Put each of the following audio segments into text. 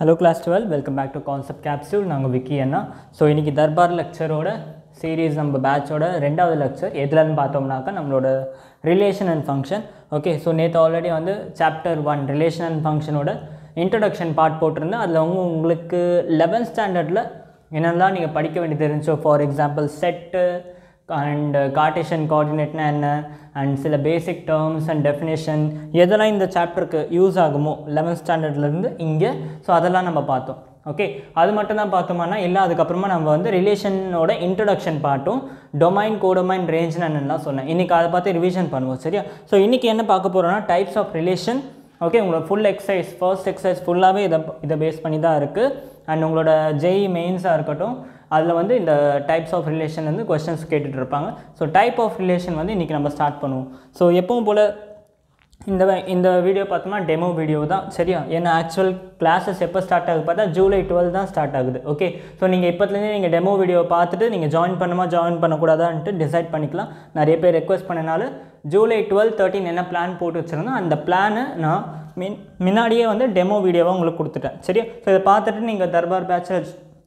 Hello class twelve welcome back to concept capsule நாங்கள் விக்கி அண்ணா so இன்றைக்கி Darbar லெக்சரோட series நம்ம பேட்சோட ரெண்டாவது லெக்சர் எதுலன்னு பார்த்தோம்னாக்கா நம்மளோட relation and function okay so நேற்று ஆல்ரெடி வந்து சாப்டர் ஒன் ரிலேஷன் அண்ட் ஃபங்க்ஷனோட இன்ட்ரடக்ஷன் பார்ட் போட்டிருந்தேன் அதில் அவங்க உங்களுக்கு லெவன்த் ஸ்டாண்டர்டில் என்னெல்லாம் நீங்கள் படிக்க வேண்டியது இருந்துச்சோ for example set and cartesian கோஆர்டினேட்னா என்ன அண்ட் சில பேசிக் டேர்ம்ஸ் அண்ட் டெஃபினேஷன் எதெல்லாம் இந்த சாப்டருக்கு யூஸ் ஆகுமோ லெவன்த் ஸ்டாண்டர்ட்லேருந்து இங்கே ஸோ அதெல்லாம் நம்ம பார்த்தோம் ஓகே அது மட்டும் தான் பார்த்தோம்னா இல்லை அதுக்கப்புறமா நம்ம வந்து ரிலேஷனோட இன்ட்ரடக்ஷன் பார்ட்டும் டொமைன் கோடொமைன் ரேஞ்ச்னு என்னெல்லாம் சொன்னேன் இன்றைக்கி அதை பார்த்து ரிவிஷன் பண்ணுவோம் சரியா ஸோ இன்றைக்கி என்ன பார்க்க போகிறோம்னா டைப்ஸ் ஆஃப் ரிலேஷன் ஓகே உங்களோட ஃபுல் எக்ஸசைஸ் ஃபர்ஸ்ட் எக்ஸசைஸ் ஃபுல்லாகவே இதை இதை பேஸ் பண்ணி தான் இருக்குது அண்ட் உங்களோட ஜெய் மெயின்ஸாக இருக்கட்டும் அதில் வந்து இந்த டைப்ஸ் ஆஃப் ரிலேஷன் வந்து கொஸ்டின்ஸ் கேட்டுட்டு இருப்பாங்க ஸோ டைப் ஆஃப் ரிலேஷன் வந்து இன்றைக்கி நம்ம ஸ்டார்ட் பண்ணுவோம் ஸோ எப்பவும் போல் இந்த வ- இந்த வீடியோ பார்த்தோம்னா டெமோ வீடியோ தான் சரியா ஏன்னா ஆக்சுவல் கிளாஸஸ் எப்போ ஸ்டார்ட் ஆகுது பார்த்தா ஜூலை டுவெல் தான் ஸ்டார்ட் ஆகுது ஓகே ஸோ நீங்கள் இப்போத்துலேருந்தே நீங்கள் டெமோ வீடியோ பார்த்துட்டு நீங்கள் ஜாயின் பண்ணுமா ஜாயின் பண்ணக்கூடாதான்ட்டு டிசைட் பண்ணிக்கலாம் நிறைய பேர் ரெக்வஸ்ட் பண்ணனால ஜூலை டுவெல் தேர்ட்டின் என்ன பிளான் போட்டு வச்சுருந்தோம் அந்த பிளானை நான் மின் முன்னாடியே வந்து டெமோ வீடியோவாக உங்களுக்கு கொடுத்துட்டேன் சரியா ஸோ இதை பார்த்துட்டு நீங்கள் தர்பார் பேட்சில்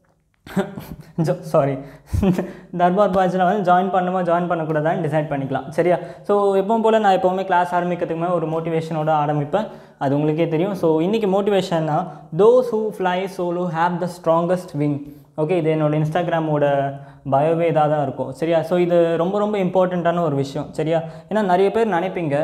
ஜோ சாரி தர்பார் பேட்சில் வந்து ஜாயின் பண்ணுமா ஜாயின் பண்ணக்கூடாதான்னு டிசைட் பண்ணிக்கலாம் சரியா ஸோ எப்பவும் போல் நான் எப்போவுமே கிளாஸ் ஆரம்பிக்கிறதுக்கு முன்னாடி ஒரு மோட்டிவேஷனோட ஆரம்பிப்பேன் அது உங்களுக்கே தெரியும் ஸோ இன்றைக்கி மோட்டிவேஷன்னா those who fly solo have the strongest wing okay இது என்னோட இன்ஸ்டாகிராமோட பயோவே இதாக தான் இருக்கும் சரியா ஸோ இது ரொம்ப ரொம்ப இம்பார்ட்டண்ட்டான ஒரு விஷயம் சரியா ஏன்னா நிறைய பேர் நினைப்பீங்க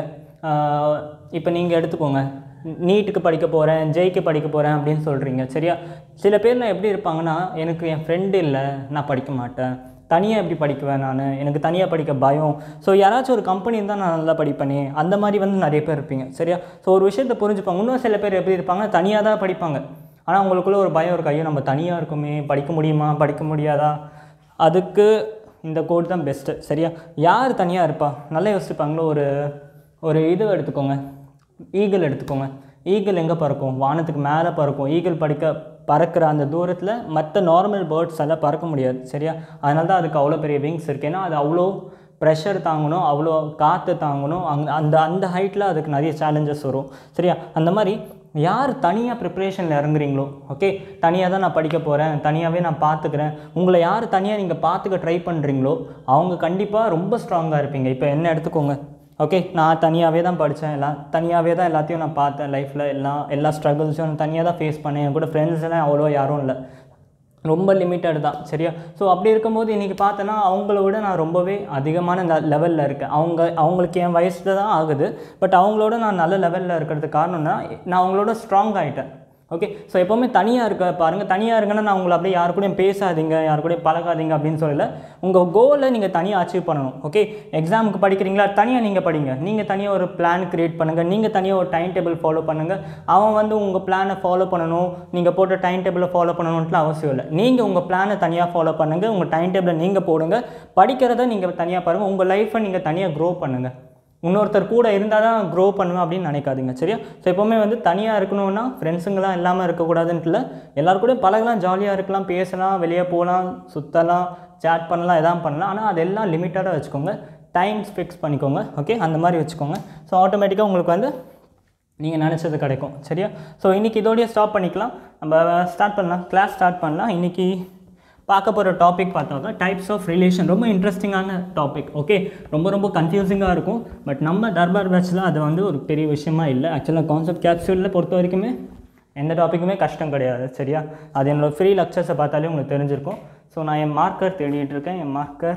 இப்போ நீங்கள் எடுத்துக்கோங்க நீட்டுக்கு படிக்க போகிறேன் ஜெய்க்கு படிக்க போகிறேன் அப்படின்னு சொல்கிறீங்க சரியா சில பேர்லாம் எப்படி இருப்பாங்கன்னா எனக்கு என் ஃப்ரெண்டு இல்லை நான் படிக்க மாட்டேன் தனியாக எப்படி படிக்குவேன் நான் எனக்கு தனியாக படிக்க பயம் ஸோ யாராச்சும் ஒரு கம்பெனி இருந்தால் நான் நல்லா படிப்பேனே அந்த மாதிரி வந்து நிறைய பேர் இருப்பீங்க சரியா ஸோ ஒரு விஷயத்தை புரிஞ்சுப்பாங்க இன்னும் சில பேர் எப்படி இருப்பாங்க தனியாக தான் படிப்பாங்க ஆனால் உங்களுக்குள்ள ஒரு பயம் இருக்கு ஐயோ நம்ம தனியாக இருக்குமே படிக்க முடியுமா படிக்க முடியாதா அதுக்கு இந்த கோட் தான் பெஸ்ட்டு சரியா யார் தனியாக இருப்பா நல்லா யோசிப்பாங்களோ ஒரு ஒரு இது எடுத்துக்கோங்க ஈகிள் எடுத்துக்கோங்க ஈகிள் எங்கே பறக்கும் வானத்துக்கு மேலே பறக்கும் ஈகிள் படிக்க பறக்கிற அந்த தூரத்தில் மற்ற நார்மல் பேர்ட்ஸ் எல்லாம் பறக்க முடியாது சரியா அதனால தான் அதுக்கு அவ்வளோ பெரிய விங்ஸ் இருக்குது ஏன்னா அது அவ்வளோ ப்ரெஷர் தாங்கணும் அவ்வளோ காற்று தாங்கணும் அங் அந்த அந்த ஹைட்டில் அதுக்கு நிறைய சேலஞ்சஸ் வரும் சரியா அந்த மாதிரி யார் தனியாக ப்ரிப்ரேஷனில் இறங்குறீங்களோ ஓகே தனியாக தான் நான் படிக்க போகிறேன் தனியாகவே நான் பார்த்துக்கிறேன் உங்களை யார் தனியாக நீங்கள் பார்த்துக்க ட்ரை பண்ணுறீங்களோ அவங்க கண்டிப்பாக ரொம்ப ஸ்ட்ராங்காக இருப்பீங்க இப்போ என்ன எடுத்துக்கோங்க ஓகே நான் தனியாகவே தான் படித்தேன் எல்லாம் தனியாகவே தான் எல்லாத்தையும் நான் பார்த்தேன் லைஃப்பில் எல்லாம் எல்லா ஸ்ட்ரகிள்ஸும் நான் தனியாக தான் ஃபேஸ் பண்ணேன் என் கூட ஃப்ரெண்ட்ஸ் எல்லாம் அவ்வளோ யாரும் இல்லை ரொம்ப லிமிட்டட் தான் சரியா ஸோ அப்படி இருக்கும்போது இன்றைக்கி பார்த்தேன்னா அவங்கள விட நான் ரொம்பவே அதிகமான லெவலில் இருக்கேன் அவங்க அவங்களுக்கு என் வயசில் தான் ஆகுது பட் அவங்களோட நான் நல்ல லெவலில் இருக்கிறதுக்கு காரணம்னா நான் அவங்களோட ஸ்ட்ராங் ஆகிட்டேன் ஓகே ஸோ எப்போவுமே தனியாக இருக்க பாருங்கள் தனியாக இருங்கன்னா நான் உங்களை அப்படியே யாரு கூடயும் பேசாதீங்க யாரு கூடயும் பழகாதீங்க அப்படின்னு சொல்லல உங்கள் கோலை நீங்கள் தனியாக அச்சீவ் பண்ணணும் ஓகே எக்ஸாமுக்கு படிக்கிறீங்களா தனியாக நீங்கள் படிங்க நீங்கள் தனியாக ஒரு பிளான் க்ரியேட் பண்ணுங்கள் நீங்கள் தனியாக ஒரு டைம் டேபிள் ஃபாலோ பண்ணுங்கள் அவன் வந்து உங்கள் பிளானை ஃபாலோ பண்ணணும் நீங்கள் போட்ட டைம் டேபிளை ஃபாலோ பண்ணணுன்ட்டுலாம் அவசியம் இல்லை நீங்கள் உங்கள் பிளானை தனியாக ஃபாலோ பண்ணுங்கள் உங்கள் டைம் டேபிளை நீங்கள் போடுங்க படிக்கிறத நீங்கள் தனியாக பாருங்கள் உங்கள் லைஃப்பை நீங்கள் தனியாக க்ரோ பண்ணுங்கள் இன்னொருத்தர் கூட இருந்தால் தான் க்ரோ பண்ணுவேன் அப்படின்னு நினைக்காதீங்க சரியா ஸோ எப்போவுமே வந்து தனியாக இருக்கணும்னா ஃப்ரெண்ட்ஸுங்களாம் இல்லாமல் இருக்கக்கூடாதுன்ட்டு இல்லை எல்லாரும் கூட பழகலாம் ஜாலியாக இருக்கலாம் பேசலாம் வெளியே போகலாம் சுற்றலாம் சேட் பண்ணலாம் எதாவது பண்ணலாம் ஆனால் அதெல்லாம் லிமிட்டடாக வச்சுக்கோங்க டைம்ஸ் ஃபிக்ஸ் பண்ணிக்கோங்க ஓகே அந்த மாதிரி வச்சுக்கோங்க ஸோ ஆட்டோமேட்டிக்காக உங்களுக்கு வந்து நீங்கள் நினச்சது கிடைக்கும் சரியா ஸோ இன்றைக்கி இதோடய ஸ்டாப் பண்ணிக்கலாம் நம்ம ஸ்டார்ட் பண்ணலாம் கிளாஸ் ஸ்டார்ட் பண்ணலாம் இன்றைக்கி பார்க்க போகிற டாபிக் பார்த்தோம்னா டைப்ஸ் ஆஃப் ரிலேஷன் ரொம்ப இன்ட்ரெஸ்டிங்கான டாபிக் ஓகே ரொம்ப ரொம்ப கன்ஃபியூசிங்காக இருக்கும் பட் நம்ம தர்பார் பேட்சில் அது வந்து ஒரு பெரிய விஷயமா இல்லை ஆக்சுவலாக கான்செப்ட் கேப்சூலில் பொறுத்த வரைக்குமே எந்த டாப்பிக்குமே கஷ்டம் கிடையாது சரியா அது என்னோடய ஃப்ரீ லெக்சர்ஸை பார்த்தாலே உங்களுக்கு தெரிஞ்சிருக்கும் ஸோ நான் என் மார்க்கர் தேடிட்டு இருக்கேன் என் மார்க்கர்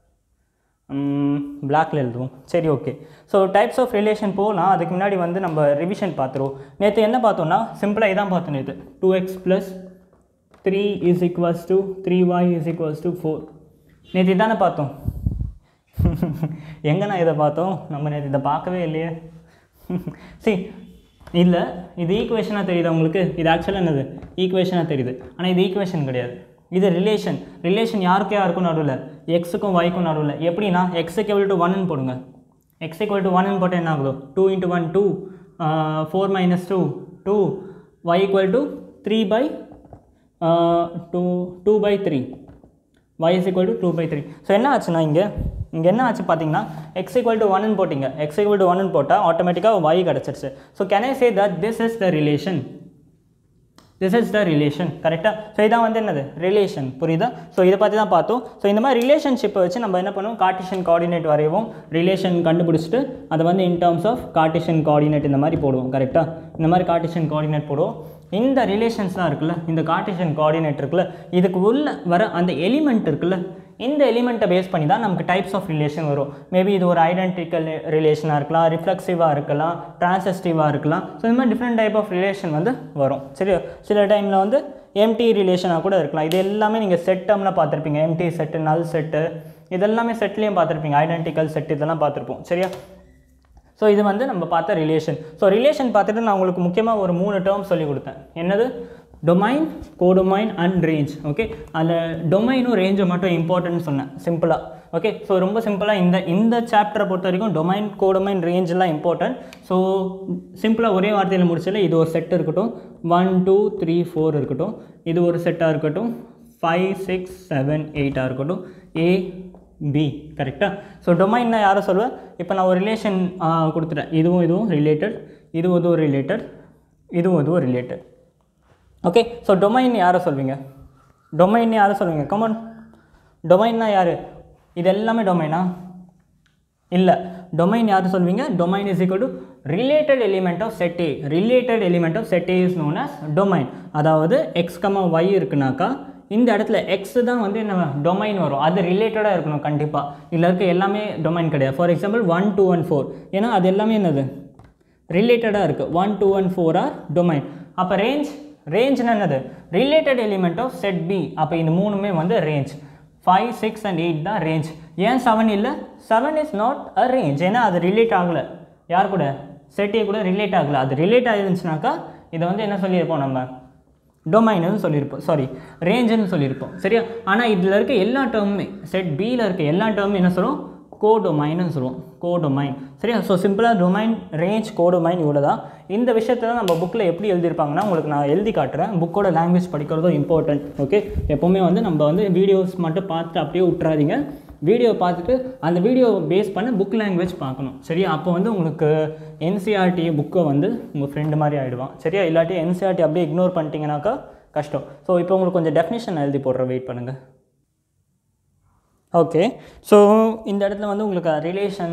பிளாக்ல எழுதுவோம் சரி okay so types of relation போகலாம் அதுக்கு முன்னாடி வந்து நம்ம ரிவிஷன் பார்த்துருவோம் நேற்று என்ன பார்த்தோம்னா சிம்பிளாக இதான் பார்த்தோம் நேற்று two x plus three is equals to three y is equals to four நேற்று இதானே பார்த்தோம் எங்கண்ணா இதை பார்த்தோம் நம்ம நேற்று இதை பார்க்கவே இல்லையே சரி இல்லை இது ஈக்குவேஷனாக தெரியுது உங்களுக்கு இது ஆக்சுவலாக என்னது ஈக்குவேஷனாக தெரியுது ஆனால் இது ஈக்குவேஷன் கிடையாது இது ரிலேஷன் ரிலேஷன் யாருக்கு யாருக்கும் நடுவில் எக்ஸுக்கும் ஒய்க்கும் நடுவில் எப்படின்னா எக்ஸ் equal டு ஒன்னு போடுங்க எக்ஸ் equal டு ஒன்னு போட்டால் என்ன ஆகுதோ two into one two four minus two two y equal to three by two two by three y is equal to two by three so என்ன ஆச்சுன்னா இங்கே இங்கே என்ன ஆச்சு பார்த்தீங்கன்னா எக்ஸ் equal to ஒன்னு போட்டிங்க எக்ஸ் equal to ஒன்னு போட்டால் ஆட்டோமேட்டிக்காக y கிடச்சிருச்சு so can I say that this is the relation this is the relation கரெக்டாக ஸோ இதான் வந்து என்னது ரிலேஷன் புரியுதா ஸோ இதை பற்றி தான் பார்த்தோம் ஸோ இந்த மாதிரி ரிலேஷன்ஷிப்பை வச்சு நம்ம என்ன பண்ணுவோம் கார்டிஷன் கோஆர்டினேட் வரைவோம் ரிலேஷன் கண்டுபிடிச்சிட்டு அதை வந்து in terms of cartesian coordinate இந்த மாதிரி போடுவோம் கரெக்டாக இந்த மாதிரி கார்டிஷன் கோஆர்டினேட் போடுவோம் இந்த ரிலேஷன்ஸ்லாம் இருக்குல்ல இந்த கார்டிஷன் கோஆர்டினேட் இருக்குல்ல இதுக்கு உள்ள வர அந்த எலிமெண்ட் இருக்குல்ல இந்த எலிமெண்ட்டை பேஸ் பண்ணி தான் நமக்கு டைப்ஸ் ஆஃப் ரிலேஷன் வரும் மேபி இது ஒரு ஐடென்டிக்கல் ரிலேஷனாக இருக்கலாம் ரிஃப்ளெக்சிவாக இருக்கலாம் டிரான்சஸ்டிவாக இருக்கலாம் ஸோ இந்த மாதிரி டிஃப்ரெண்ட் டைப் ஆஃப் ரிலேஷன் வந்து வரும் சரி சில டைமில் வந்து எம்டி ரிலேஷனாக கூட இருக்கலாம் இது எல்லாமே நீங்கள் செட் டேர்மில் பார்த்துருப்பீங்க எம்டி செட்டு நல் செட்டு இதெல்லாமே செட்லேயும் பார்த்துருப்பீங்க ஐடென்டிக்கல் செட் இதெல்லாம் பார்த்துருப்போம் சரியா ஸோ இது வந்து நம்ம பார்த்த ரிலேஷன் ஸோ ரிலேஷன் பார்த்துட்டு நான் உங்களுக்கு முக்கியமாக ஒரு மூணு டேர்ம் சொல்லி கொடுத்தேன் என்னது domain codomain and range okay அதில் டொமைனும் ரேஞ்சும் மட்டும் இம்பார்ட்டன்ட் சொன்னேன் சிம்பிளாக ஓகே ஸோ ரொம்ப சிம்பிளாக இந்த இந்த சாப்டரை பொறுத்த வரைக்கும் டொமைன் கோடொமைன் ரேஞ்செலாம் இம்பார்ட்டன்ட் ஸோ சிம்பிளாக ஒரே வார்த்தையில் முடிச்சல இது ஒரு செட் இருக்கட்டும் ஒன் டூ த்ரீ ஃபோர் இருக்கட்டும் இது ஒரு செட்டாக இருக்கட்டும் ஃபைவ் சிக்ஸ் செவன் எயிட்டாக இருக்கட்டும் ஏ பி கரெக்டாக ஸோ டொமைன்னா யாரை சொல்லுவேன் இப்போ நான் ஒரு ரிலேஷன் கொடுத்துட்டேன் இதுவும் இதுவும் ரிலேட்டட் இதுவும் இதுவும் ரிலேட்டட் இதுவும் இதுவும் ரிலேட்டட் ஓகே ஸோ டொமைன் யாரை சொல்வீங்க டொமைன் யாரை சொல்வீங்க கமான் டொமைன்னா யார் இது எல்லாமே டொமைனா இல்லை டொமைன் யார் சொல்வீங்க domain is equal to related element of set A related element of set A is known as domain அதாவது எக்ஸ் கமா ஒய் இருக்குனாக்கா இந்த இடத்துல எக்ஸ் தான் வந்து என்ன டொமைன் வரும் அது ரிலேட்டடாக இருக்கணும் கண்டிப்பாக இதில் இருக்க எல்லாமே டொமைன் கிடையாது for example one two one four are domain எல்லாமே என்னது ரிலேட்டடாக இருக்குது ஒன் டூ ஒன் ஃபோர் ஆர் டொமைன் அப்போ ரேஞ்ச் ரேஞ்ச்னா என்னது related element of set B அப்போ இந்த மூணுமே வந்து range five six and eight தான் ரேஞ்ச் ஏன் செவன் இல்லை seven is not a range ஏன்னா அது ரிலேட் ஆகலை யார் கூட செட் ஏ கூட ரிலேட் ஆகலை அது ரிலேட் ஆகிருந்துச்சுனாக்கா இதை வந்து என்ன சொல்லியிருப்போம் நம்ம டொமைன்னு சொல்லியிருப்போம் சாரி ரேஞ்சுன்னு சொல்லியிருப்போம் சரியா ஆனால் இதில் இருக்க எல்லா டேர்முமே செட் பியில் இருக்க எல்லா டேர்மும் என்ன சொல்லுவோம் கோடொமைன்னு சொல்லுவோம் கோடொமைன் சரியா ஸோ சிம்பிளாக டொமைன் ரேஞ்ச் கோடொமைன் இவ்வளோ தான் இந்த விஷயத்தை தான் நம்ம புக்கில் எப்படி எழுதியிருப்பாங்கன்னா உங்களுக்கு நான் எழுதி காட்டுறேன் புக்கோட லாங்குவேஜ் படிக்கிறதும் இம்பார்ட்டன்ட் ஓகே எப்போவுமே வந்து நம்ம வந்து வீடியோஸ் மட்டும் பார்த்துட்டு அப்படியே விட்றாதீங்க வீடியோ பார்த்துட்டு அந்த வீடியோ பேஸ் பண்ண புக் லாங்குவேஜ் பார்க்கணும் சரியா அப்போ வந்து உங்களுக்கு என்சிஆர்டி புக்கை வந்து உங்கள் ஃப்ரெண்டு மாதிரி ஆகிடுவான் சரியா இல்லாட்டி என்சிஆர்டி அப்படியே இக்னோர் பண்ணிட்டீங்கன்னாக்கா கஷ்டம் ஸோ இப்போ உங்களுக்கு கொஞ்சம் டெஃபினேஷன் எழுதி போடுற வெயிட் பண்ணுங்கள் ஓகே ஸோ இந்த இடத்துல வந்து உங்களுக்கு ரிலேஷன்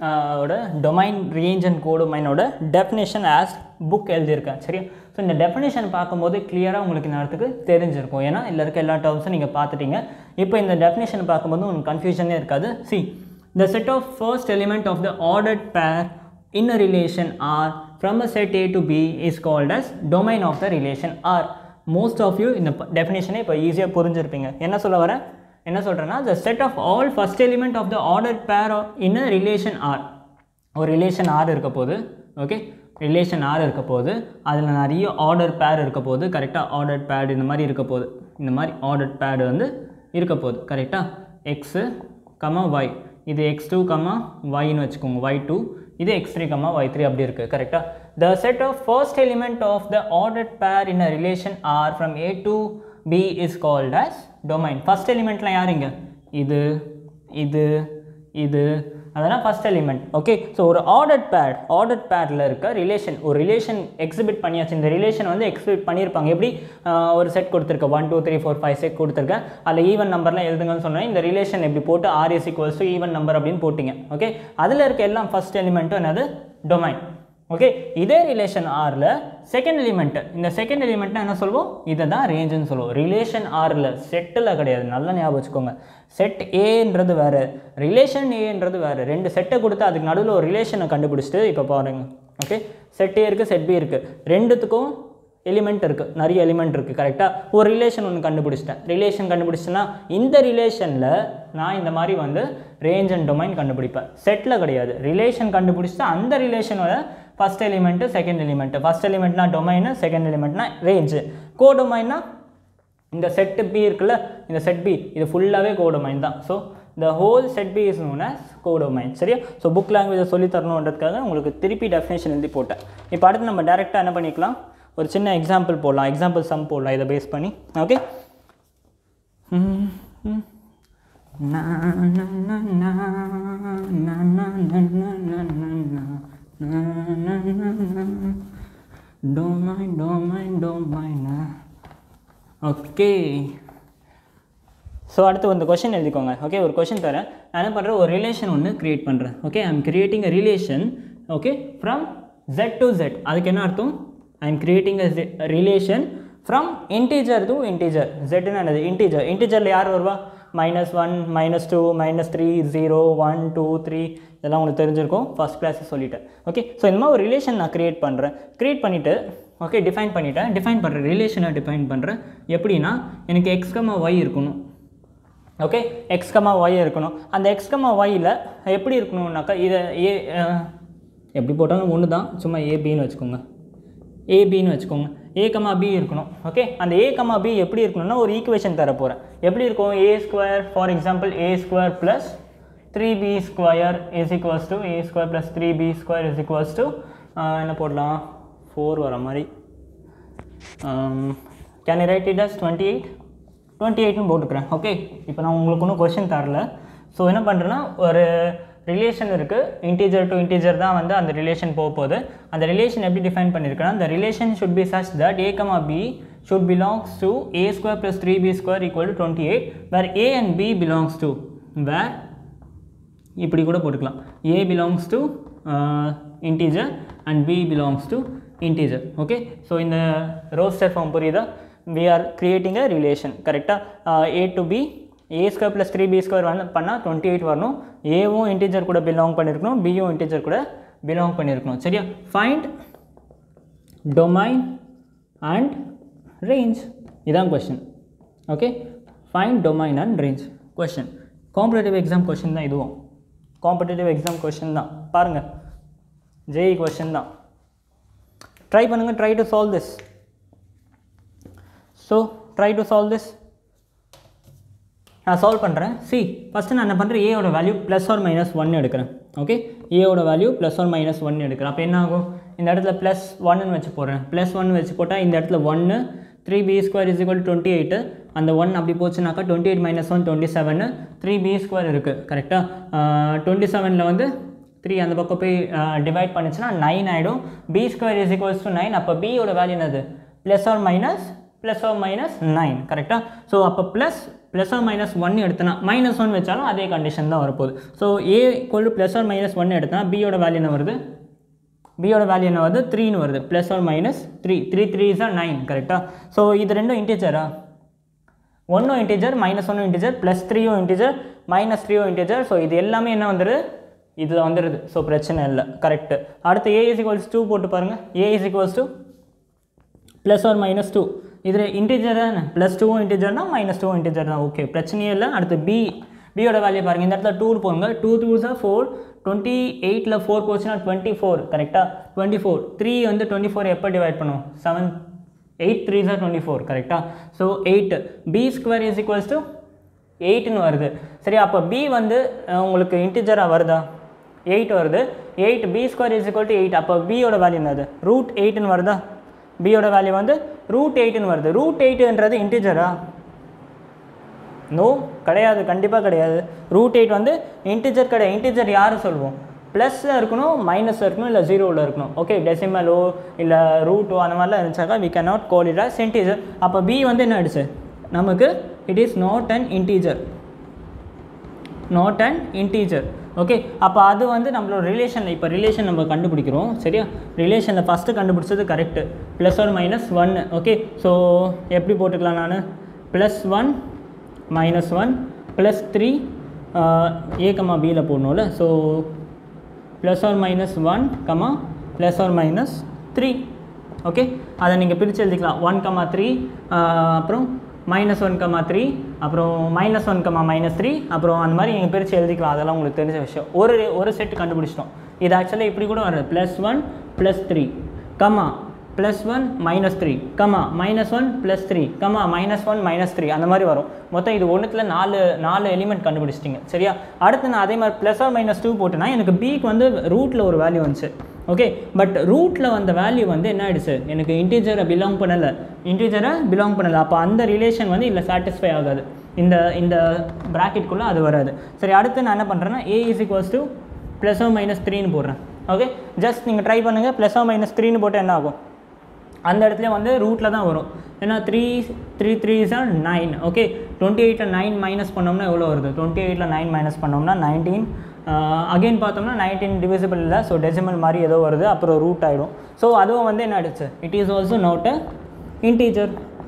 ஓட டொமைன் ரேஞ்ச் அண்ட் கோடொமைனோட டெஃபினேஷன் ஆஸ் புக் எழுதியிருக்கேன் சரியா ஸோ இந்த டெஃபினேஷன் பார்க்கும்போது கிளியராக உங்களுக்கு இந்த இடத்துக்கு தெரிஞ்சிருக்கும் ஏன்னா இதில் இருக்க எல்லா டேர்ம்ஸும் நீங்கள் பார்த்துட்டீங்க இப்போ இந்த டெஃபினேஷன் பார்க்கும்போது உங்களுக்கு கன்ஃபியூஷனே இருக்காது see the set of first element of the ordered pair in a relation R from a set A to B is called as domain of the relation R. Most of you இந்த டெஃபினேஷனே இப்போ ஈஸியாக புரிஞ்சிருப்பீங்க என்ன சொல்ல வரேன் என்ன சொல்கிறேன்னா the set of all first element of the ordered pair of- in a relation R ஒரு relation R இருக்க போது ஓகே ரிலேஷன் ஆர் இருக்க போது அதில் நிறைய ஆர்டர் பேர் இருக்க போது கரெக்டாக ஆர்டர் பேட் இந்த மாதிரி இருக்க போகுது இந்த மாதிரி ஆர்டர் பேடு வந்து இருக்க போகுது கரெக்டாக எக்ஸு கமா ஒய் இது எக்ஸ் டூ கமா ஒய்னு வச்சுக்கோங்க ஒய் டூ இது x three comma y three அப்படி இருக்குது கரெக்டாக the set of first element of the order pair in a relation R from A to B is called as domain first எலிமெண்ட்லாம் யாருங்க இது இது இது அதெல்லாம் ஃபர்ஸ்ட் எலிமெண்ட் ஓகே ஸோ ஒரு ஆர்டர்ட் பேட் ஆர்டர்ட் பேடில் இருக்க ரிலேஷன் ஒரு ரிலேஷன் எக்ஸிபிட் பண்ணியாச்சு இந்த ரிலேஷன் வந்து எக்ஸிபிட் பண்ணியிருப்பாங்க எப்படி ஆஹ், ஒரு செட் கொடுத்துருக்க one two three four five set கொடுத்துருக்கேன் அதில் ஈவன் நம்பர்லாம் எழுதுங்கன்னு சொன்னேன் இந்த ரிலேஷன் எப்படி போட்டு R is equals to even number அப்படின்னு போட்டிங்க ஓகே அதில் இருக்க எல்லாம் ஃபர்ஸ்ட் எலிமெண்ட்டும் என்னது டொமைன் ஓகே இதே ரிலேஷன் ஆரில் செகண்ட் எலிமெண்ட் இந்த செகண்ட் எலிமெண்ட்னா என்ன சொல்லுவோம் இதை தான் ரேஞ்சுன்னு சொல்லுவோம் ரிலேஷன் ஆரில் செட்டில் கிடையாது நல்லா ஞாபகம் வச்சுக்கோங்க செட் ஏன்றது வேறு ரிலேஷன் ஏன்றது வேறு ரெண்டு செட்டை கொடுத்து அதுக்கு நடுவில் ஒரு ரிலேஷனை கண்டுபிடிச்சிட்டு இப்போ பாருங்க ஓகே செட் ஏ இருக்குது செட் பி இருக்குது ரெண்டுத்துக்கும் எலிமெண்ட் இருக்குது நிறைய எலிமெண்ட் இருக்குது கரெக்டாக ஒரு ரிலேஷன் ஒன்று கண்டுபிடிச்சிட்டேன் ரிலேஷன் கண்டுபிடிச்சேன்னா இந்த ரிலேஷனில் நான் இந்த மாதிரி வந்து ரேஞ்ச் அண்ட் டொமைன் கண்டுபிடிப்பேன் செட்டில் கிடையாது ரிலேஷன் கண்டுபிடிச்சிட்டு அந்த ரிலேஷனோட first element second element first எலிமெண்ட்னா டொமைனு செகண்ட் எலிமெண்ட்னா ரேஞ்சு கோ டொமைன்னா இந்த செட் பி இருக்குல்ல இந்த செட் பி இது ஃபுல்லாகவே கோடொமைன் தான் so the whole set B is known as codomain சரியா ஸோ புக் லாங்குவேஜை சொல்லி தரணுன்றதுக்காக உங்களுக்கு திருப்பி டெஃபினேஷன் எழுதி போட்டேன் இப்போ அடுத்து நம்ம டேரெக்டாக என்ன பண்ணிக்கலாம் ஒரு சின்ன எக்ஸாம்பிள் போடலாம் எக்ஸாம்பிள் சம் போடலாம் இதை பேஸ் பண்ணி ஓகே டொமைன் டொமைன் டொமைனா ஓகே ஸோ அடுத்து வந்து கொஷின் எழுதிக்கோங்க ஓகே ஒரு கொஷின் தரேன் நான் என்ன பண்ணுறேன் ஒரு ரிலேஷன் ஒன்று க்ரியேட் பண்ணுறேன் okay I am creating a relation okay from Z to Z அதுக்கு என்ன அர்த்தம் I am creating a relation from integer to integer ஜெட்னு என்னது இன்டீஜர் இன்டீஜரில் யார் வருவா minus one minus two minus three zero one two three இதெல்லாம் உங்களுக்கு தெரிஞ்சிருக்கும் ஃபஸ்ட் கிளாஸே சொல்லிட்டேன் ஓகே ஸோ இந்த மாதிரி ஒரு ரிலேஷன் நான் க்ரியேட் பண்ணுறேன் க்ரியேட் பண்ணிவிட்டு ஓகே டிஃபைன் பண்ணிவிட்டேன் டிஃபைன் பண்ணுற ரிலேஷனை டிஃபைன் பண்ணுறேன் எப்படின்னா எனக்கு எக்ஸ்கமா ஒய் இருக்கணும் ஓகே எக்ஸ்கமா ஒய் இருக்கணும் அந்த எக்ஸ்கமா ஒய்யில் எப்படி இருக்கணும்னாக்கா இதை ஏ அஹ், எப்படி போட்டாலும் ஒன்று தான் சும்மா ஏபின்னு வச்சுக்கோங்க ஏபின்னு வச்சுக்கோங்க ஏ கமா பி இருக்கணும் ஓகே அந்த ஏ கமா பி எப்படி இருக்கணும்னா ஒரு ஈக்குவேஷன் தர போகிறேன் எப்படி இருக்கும் A square for example A square plus three B square is equals to A square plus three B square is equals to என்ன போடலாம் ஃபோர் வர மாதிரி can I write it as twenty eight twenty எயிட்னு போட்டுக்கிறேன் okay இப்போ நான் உங்களுக்கு ஒன்றும் கொஷின் தரல ஸோ என்ன பண்ணுறேன்னா ஒரு ரிலேஷன் இருக்குது இன்டீஜர் டு இன்டீஜர் தான் வந்து அந்த ரிலேஷன் போக போகுது அந்த ரிலேஷன் எப்படி டிஃபைன் பண்ணியிருக்கேன்னா the relation should be such that a comma b should belongs to a square plus 3b square equal to 28 where a and b belongs to where இப்படி கூட போட்டுக்கலாம் a belongs to uh, integer and b belongs to integer okay so இந்த roster form புரியுதா we are creating a relation கரெக்டாக a to b a square plus three B square வந்து பண்ணால் twenty eight வரணும் ஏவும் இன்டீஜர் கூட belong பண்ணியிருக்கணும் பியும் இன்டீஜர் கூட பிலாங் பண்ணியிருக்கணும் சரியா ஃபைண்ட் டொமைன் அண்ட் ரேஞ்ச் இதான் question okay find domain and range question competitive exam question தான் இதுவும் காம்படேட்டிவ் எக்ஸாம் கொஷின் தான் பாருங்கள் ஜேஇ கொஷின் தான் ட்ரை பண்ணுங்கள் try to solve this so try to solve this நான் சால்வ் பண்ணுறேன் சி ஃபஸ்ட்டு நான் என்ன பண்ணுறேன் ஏயோட value plus or minus one எடுக்கிறேன் ஓகே ஏயோட value plus or minus one எடுக்கிறேன் அப்போ என்ன ஆகும் இந்த இடத்துல ப்ளஸ் ஒன்னு வச்சு போடுறேன் ப்ளஸ் ஒன் வச்சு போட்டால் இந்த இடத்துல ஒன்று three B square is equal twenty eight அந்த ஒன் அப்படி போச்சுனாக்கா twenty eight minus one twenty seven three B square இருக்குது கரெக்டாக டுவெண்ட்டி செவனில் வந்து த்ரீ அந்த பக்கம் போய் டிவைட் பண்ணுச்சுன்னா நைன் ஆகிடும் B square is equals to nine அப்போ பியோட வேல்யூ என்னது plus or minus plus or minus nine கரெக்டாக ஸோ அப்போ plus plus or minus one எடுத்தனா மைனஸ் ஒன் வச்சாலும் அதே கண்டிஷன் தான் வரப்போகுது ஸோ ஏ கொண்டு ப்ளஸ் ஆர் மைனஸ் ஒன் எடுத்தனா பியோட வேல்யூ என்ன வருது பியோட வேல்யூ என்ன வருது த்ரீன்னு வருது plus or minus three three three is nine கரெக்டாக ஸோ இது ரெண்டும் இன்டீஜரா ஒன்றும் இன்டீஜர் மைனஸ் ஒன்றும் இன்டீஜர் ப்ளஸ் த்ரீயும் இன்டீஜர் மைனஸ் த்ரீயும் இன்டீஜர் ஸோ இது எல்லாமே என்ன வந்துடுது இதில் வந்துடுது ஸோ பிரச்சனை இல்லை கரெக்டு அடுத்து ஏ இஸ் ஈக்குவல்ஸ் டூ போட்டு பாருங்கள் A is equals to plus or minus two இதில் இன்டீஜர் தானே ப்ளஸ் டூவும் இன்டீஜர்னா மைனஸ் டூவும் இன்டீஜர் தான் ஓகே பிரச்சனையே இல்லை அடுத்து பி பியோட வேல்யூ பாருங்கள் இந்த இடத்துல டூ போங்க two two are four twenty எயிட்டில் ஃபோர் போச்சுன்னா டுவெண்ட்டி ஃபோர் கரெக்டாக டுவெண்ட்டி ஃபோர் த்ரீ வந்து டுவெண்ட்டி ஃபோர் எப்போ டிவைட் பண்ணும் seven eight three are twenty four கரெக்டாக so eight B square is equals to எயிட்னு வருது சரி அப்போ பி வந்து அஹ், உங்களுக்கு இன்டிஜராக வருதா எயிட் வருது eight B square is equal to eight அப்போ பியோட வேல்யூ என்னது ரூட் எயிட்னு வருதா பியோட வேல்யூ வந்து ரூட் எயிட்னு வருது ரூட் எயிட்டுன்றது இன்டிஜரா நோ கிடையாது கண்டிப்பாக கிடையாது ரூட் எயிட் வந்து இன்டிஜர் கிடையாது இன்டிஜர் யார் சொல்லுவோம் ப்ளஸில் இருக்கணும் மைனஸில் இருக்கணும் இல்லை ஜீரோவில் இருக்கணும் ஓகே டெசிமலோ இல்லை ரூட்டோ அந்த மாதிரிலாம் இருந்துச்சாக்கா we can not call it as integer அப்போ பி வந்து என்ன ஆயிடுச்சு நமக்கு it is not an integer not and integer okay அப்போ அது வந்து நம்மளோட ரிலேஷனில் இப்போ ரிலேஷன் நம்ம கண்டுபிடிக்கிறோம் சரியா ரிலேஷனில் ஃபஸ்ட்டு கண்டுபிடிச்சது கரெக்டு ப்ளஸ் ஒரு மைனஸ் ஒன்று ஓகே ஸோ எப்படி போட்டுக்கலாம் நான் plus one minus one plus three A comma பியில் போடணும்ல so plus or minus one comma plus or minus three okay அதை நீங்கள் பிரித்து எழுதிக்கலாம் ஒன் கமா த்ரீ அப்புறம் மைனஸ் ஒன் கமா த்ரீ அப்புறம் minus one comma minus three அப்புறம் அந்த மாதிரி நீங்கள் பிரித்து எழுதிக்கலாம் அதெல்லாம் உங்களுக்கு தெரிஞ்ச விஷயம் ஒரு ஒரு செட் கண்டுபிடிச்சிட்டோம் இது ஆக்சுவலாக இப்படி கூட வருது plus one plus three comma plus one minus three comma minus one plus three comma minus one minus three அந்த மாதிரி வரும் மொத்தம் இது ஒன்றுத்தில் நாலு நாலு எலிமெண்ட் கண்டுபிடிச்சிட்டிங்க சரியா அடுத்து நான் அதே மாதிரி ப்ளஸ் ஆர் மைனஸ் டூ போட்டேன்னா எனக்கு பிக்கு வந்து ரூட்டில் ஒரு வேல்யூ வந்துச்சு ஓகே பட் ரூட்டில் வந்த வேல்யூ வந்து என்ன ஆயிடுச்சு எனக்கு இன்டீஜரை பிலாங் பண்ணலை இன்டீஜரை பிலாங் பண்ணலை அப்போ அந்த ரிலேஷன் வந்து இதில் சாட்டிஸ்ஃபை ஆகாது இந்த இந்த ப்ராக்கெட்குள்ளே அது வராது சரி அடுத்து நான் என்ன பண்ணுறேன்னா A is equals to plus or minus த்ரீன்னு போடுறேன் ஓகே ஜஸ்ட் நீங்கள் ட்ரை பண்ணுங்கள் ப்ளஸ் ஓ மைனஸ் த்ரீன்னு போட்டால் என்ன ஆகும் அந்த இடத்துல வந்து ரூட்டில் தான் வரும் ஏன்னா three three three are nine okay twenty எயிட்டில் நைன் மைனஸ் பண்ணோம்னா எவ்வளோ வருது டுவெண்ட்டி எயிட்டில் நைன் மைனஸ் பண்ணோம்னா நைன்டீன் அகைன் பார்த்தோம்னா நைன்டீன் டிவிசிபிள் இல்லை ஸோ டெசிமல் மாதிரி ஏதோ வருது அப்புறம் ரூட் ஆகிடும் ஸோ அதுவும் வந்து என்ன ஆயிடுச்சு it is also not a integer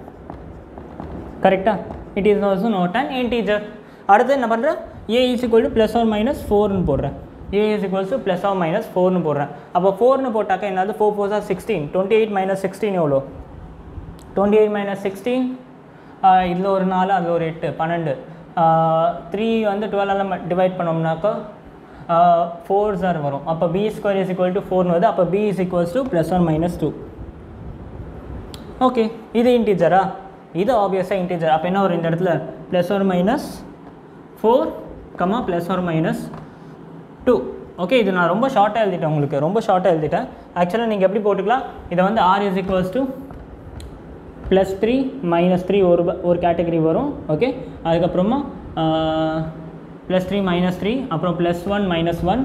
கரெக்டாக it is also not and integer அடுத்து என்ன பண்ணுறேன் A is equal to plus or minus ஃபோர்னு போடுறேன் A is equals to plus or minus ஃபோர்னு போடுறேன் அப்போ ஃபோர்னு போட்டாக்கா என்னது four four are sixteen twenty eight minus sixteen எவ்வளோ டுவெண்ட்டி எயிட் மைனஸ் சிக்ஸ்டீன் இதில் ஒரு நாலு அதில் ஒரு எட்டு பன்னெண்டு த்ரீ வந்து டுவெல்லாம் டிவைட் பண்ணோம்னாக்கா ஃபோர் சார் வரும் அப்போ B square is equal to ஃபோர்னு வருது அப்போ B is equals to plus one minus two okay இது இன்டீஜரா இது ஆப்வியஸாக இன்டீஜர் அப்போ என்ன வரும் இந்த இடத்துல ப்ளஸ் ஒரு மைனஸ் ஃபோர் கமா ப்ளஸ் ஒரு மைனஸ் டூ ஓகே இது நான் ரொம்ப ஷார்ட்டாக எழுதிட்டேன் உங்களுக்கு ரொம்ப ஷார்ட்டாக எழுதிட்டேன் ஆக்சுவலாக நீங்கள் எப்படி போட்டுக்கலாம் இதை வந்து R is equals to plus three minus three ஒரு ப- ஒரு கேட்டகரி வரும் ஓகே அதுக்கப்புறமா ப்ளஸ் த்ரீ மைனஸ் த்ரீ அப்புறம் ப்ளஸ் ஒன் மைனஸ் ஒன்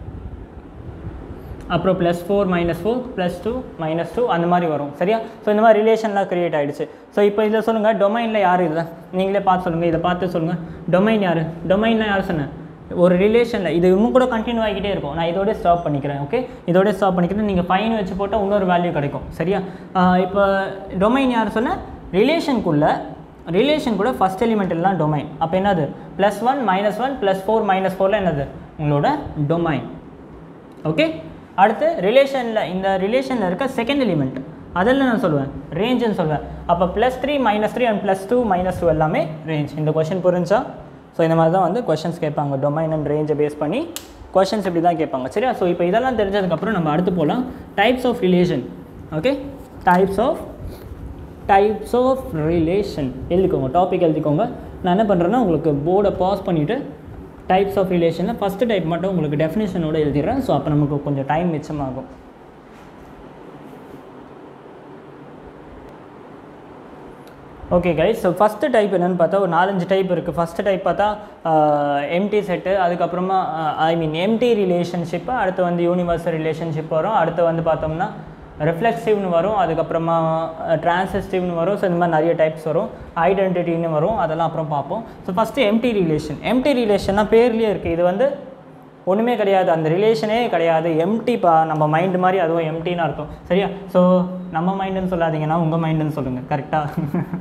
அப்புறம் plus four minus four plus two minus two அந்த மாதிரி வரும் சரியா ஸோ இந்த மாதிரி ரிலேஷன்லாம் க்ரியேட் ஆகிடுச்சு ஸோ இப்போ இதில் சொல்லுங்கள் டொமைனில் யார் இல்லை நீங்களே பார்த்து சொல்லுங்கள் இதை பார்த்து சொல்லுங்கள் டொமைன் யார் டொமைனில் யார் சொன்னேன் ஒரு ரிலேஷனில் இது இன்னும் கூட கண்டினியூ ஆகிக்கிட்டே இருக்கும் நான் இதோட ஸ்டாப் பண்ணிக்கிறேன் ஓகே இதோட ஸ்டாப் பண்ணிக்கிறேன் நீங்கள் ஃபைன் வச்சு போட்டால் இன்னொரு வேல்யூ கிடைக்கும் சரியா ஆஹ் இப்போ டொமைன் யார் சொன்ன ரிலேஷனுக்குள்ள ரிலேஷன் கூட ஃபஸ்ட் எலிமெண்ட் எல்லாம் டொமைன் அப்போ என்னது plus one minus one plus four minus ஃபோரில் என்னது உங்களோட டொமைன் ஓகே அடுத்து ரிலேஷனில் இந்த ரிலேஷனில் இருக்க செகண்ட் எலிமெண்ட் அதில் நான் சொல்லுவேன் ரேஞ்சுன்னு சொல்லுவேன் அப்போ plus three minus three and plus two minus two எல்லாமே ரேஞ்ச் இந்த கொஷின் புரிஞ்சா ஸோ இந்த மாதிரி தான் வந்து கொஷின்ஸ் கேட்பாங்க டொமைன் அண்ட் ரேஞ்சை பேஸ் பண்ணி கொஷின்ஸ் இப்படி தான் கேட்பாங்க சரியா ஸோ இப்போ இதெல்லாம் தெரிஞ்சதுக்கப்புறம் நம்ம அடுத்து போகலாம் types of relation okay types of types of relation எழுதிக்கோங்க டாபிக் எழுதிக்கோங்க நான் என்ன பண்ணுறேன்னா உங்களுக்கு போர்டை பாஸ் பண்ணிவிட்டு டைப்ஸ் ஆஃப் ரிலேஷனில் ஃபஸ்ட்டு டைப் மட்டும் உங்களுக்கு டெஃபினேஷனோட எழுதிடுறேன் ஸோ அப்போ நமக்கு கொஞ்சம் டைம் மிச்சமாகும் okay guys so first type என்னென்னு பார்த்தா ஒரு நாலஞ்சு டைப் இருக்குது ஃபஸ்ட்டு டைப் பார்த்தா எம்டி செட்டு அதுக்கப்புறமா ஐ மீன் எம்டி ரிலேஷன்ஷிப்பு அடுத்து வந்து யூனிவர்சல் ரிலேஷன்ஷிப் வரும் அடுத்து வந்து பார்த்தோம்னா ரிஃப்ளெக்சிவ்னு வரும் அதுக்கப்புறமா டிரான்சிஸ்டிவ்னு வரும் ஸோ இந்த மாதிரி நிறைய டைப்ஸ் வரும் ஐடென்டிட்டின்னு வரும் அதெல்லாம் அப்புறம் பார்ப்போம் so first empty relation empty ரிலேஷன்னா பேர்லேயே இருக்குது இது வந்து ஒன்றுமே கிடையாது அந்த ரிலேஷனே கிடையாது எம்டிப்பா நம்ம மைண்டு மாதிரி அதுவும் எம்டின்னு அர்த்தம் சரியா ஸோ நம்ம மைண்டுன்னு சொல்லாதீங்கன்னா உங்கள் மைண்டுன்னு சொல்லுங்கள் கரெக்டாக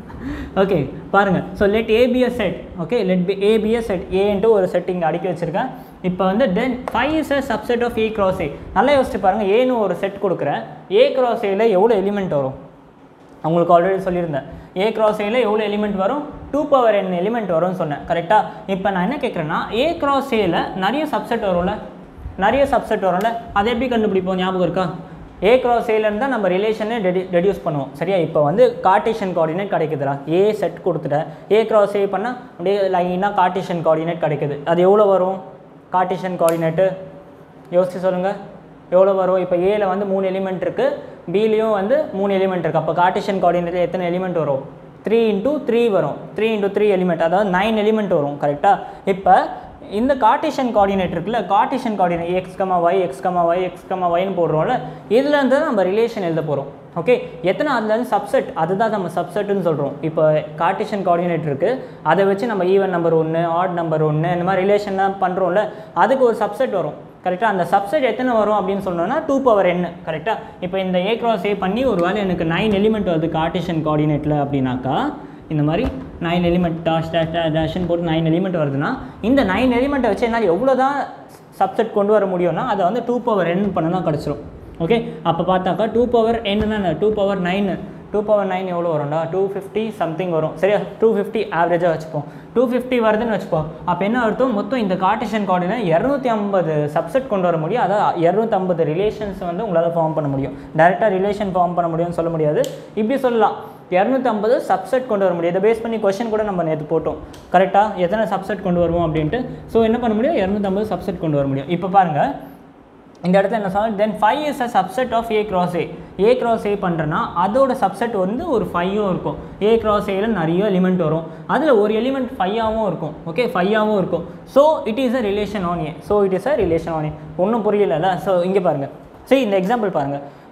ஓகே பாருங்கள் so let ABS set okay let B A B S set and ஒரு செட் இங்கே அடுக்கி வச்சுருக்கேன் இப்போ வந்து then five is a subset of A cross A நல்லா யோசிச்சு பாருங்கள் ஏன்னு ஒரு செட் கொடுக்குறேன் ஏ கிராஸ் ஏல எவ்வளோ எலிமெண்ட் வரும் உங்களுக்கு ஆல்ரெடி சொல்லியிருந்தேன் ஏ கிராஸ் ஏல எவ்வளோ எலிமெண்ட் வரும் டூ பவர் என் எலிமெண்ட் வரும்னு சொன்னேன் கரெக்டாக இப்போ நான் என்ன கேட்குறேன்னா ஏ கிராஸ் ஏல நிறைய சப்செட் வரும்ல நிறைய சப்செட் வரும்ல அதை எப்படி கண்டுபிடிப்போம் ஞாபகம் இருக்கா ஏ கிராஸ் ஏலேருந்து தான் நம்ம ரிலேஷனே ரெடி ரெடியூஸ் பண்ணுவோம் சரியா இப்போ வந்து கார்டேஷன் கோஆர்டினேட் கிடைக்குதுடா ஏ செட் கொடுத்துட்டேன் ஏ கிராஸ் ஏ பண்ணால் அப்படியே லைனாக கார்டேஷன் கோஆர்டினேட் கிடைக்குது அது எவ்வளோ வரும் கார்டேஷன் கோஆர்டினேட்டு யோசிச்சு சொல்லுங்கள் எவ்வளோ வரும் இப்போ ஏல வந்து மூணு எலிமெண்ட் இருக்குது பிலையும் வந்து மூணு எலிமெண்ட் இருக்குது அப்போ கார்டேஷன் கோஆர்டினேட்டில் எத்தனை எலிமெண்ட் வரும் த்ரீ இன்ட்டு த்ரீ வரும் த்ரீ இன்ட்டு த்ரீ எலிமெண்ட் அதாவது நைன் எலிமெண்ட் வரும் கரெக்டாக இப்போ இந்த கார்டேஷன் கோஆர்டினேட் இருக்குல்ல cartesian coordinate x comma y x comma y x comma ஒய்னு போடுறோம்ல இதுல இருந்து தான் நம்ம ரிலேஷன் எழுத போகிறோம் ஓகே எத்தனை அதுலேருந்து சப்செட் அதுதான் நம்ம சப்செட்டுன்னு சொல்கிறோம் இப்போ கார்டேஷன் கோஆர்டினேட் இருக்குது அதை வச்சு நம்ம ஈவன் நம்பர் ஒன்று ஆட் நம்பர் ஒன்று இந்த மாதிரி ரிலேஷன்லாம் பண்ணுறோம்ல அதுக்கு ஒரு சப்செட் வரும் கரெக்டாக அந்த சப்செட் எத்தனை வரும் அப்படின்னு சொன்னோன்னா டூ பவர் என்ன கரெக்டாக இப்போ இந்த ஏ கிராஸ் ஏ பண்ணி ஒரு வேளை எனக்கு நைன் எலிமெண்ட் வருது கார்டேஷன் கோஆர்டினேட்டில் அப்படின்னாக்கா இந்த மாதிரி நைன் எலிமெண்ட் டாஷ் டேஷ் டேஷ்னு போட்டு நைன் எலிமெண்ட் வருதுன்னா இந்த நைன் எலிமெண்ட்டை வச்சு என்னால் எவ்வளோ தான் சப்செட் கொண்டு வர முடியும்னா அதை வந்து டூ பவர் என் பண்ணனா கிடச்சிரும் ஓகே அப்போ பார்த்தாக்கா டூ பவர் என்னன்னா two power nine two power nine எவ்வளோ வரும்டா டூ ஃபிஃப்டி சம்திங் வரும் சரியா டூ ஃபிஃப்டி ஆவரேஜாக வச்சுப்போம் டூ ஃபிஃப்டி வருதுன்னு வச்சுப்போம் அப்போ என்ன அர்த்தம் மொத்தம் இந்த கார்டேஷன் கோஆர்டினேட் இரநூத்தி ஐம்பது சப்செட் கொண்டு வர முடியும் அதாவது இரநூத்தம்பது ரிலேஷன்ஸ் வந்து உங்களால் ஃபார்ம் பண்ண முடியும் டேரெக்டாக ரிலேஷன் ஃபார்ம் பண்ண முடியும்னு சொல்ல முடியாது இப்படி சொல்லலாம் இரநூத்தம்பது சப்செட் கொண்டு வர முடியும் இதை பேஸ் பண்ணி கொஷின் கூட நம்ம நேற்று போட்டோம் கரெக்டாக எத்தனை சப்செட் கொண்டு வருவோம் அப்படின்ட்டு ஸோ என்ன பண்ண முடியும் இரநூத்தம்பது சப்செட் கொண்டு வர முடியும் இப்போ பாருங்கள் இந்த இடத்துல என்ன சொன்னால் then five is a subset of A cross A A cross A பண்ணுறேன்னா அதோட சப்செட் வந்து ஒரு ஃபைவும் இருக்கும் ஏ கிராஸ் ஏல நிறைய எலிமெண்ட் வரும் அதில் ஒரு எலிமெண்ட் ஃபையாகவும் இருக்கும் ஓகே ஃபையாகவும் இருக்கும் so it is a relation on A so it is a relation on A ஒன்றும் புரியலல்ல ஸோ இங்கே பாருங்கள் சரி இந்த எக்ஸாம்பிள் பாருங்கள்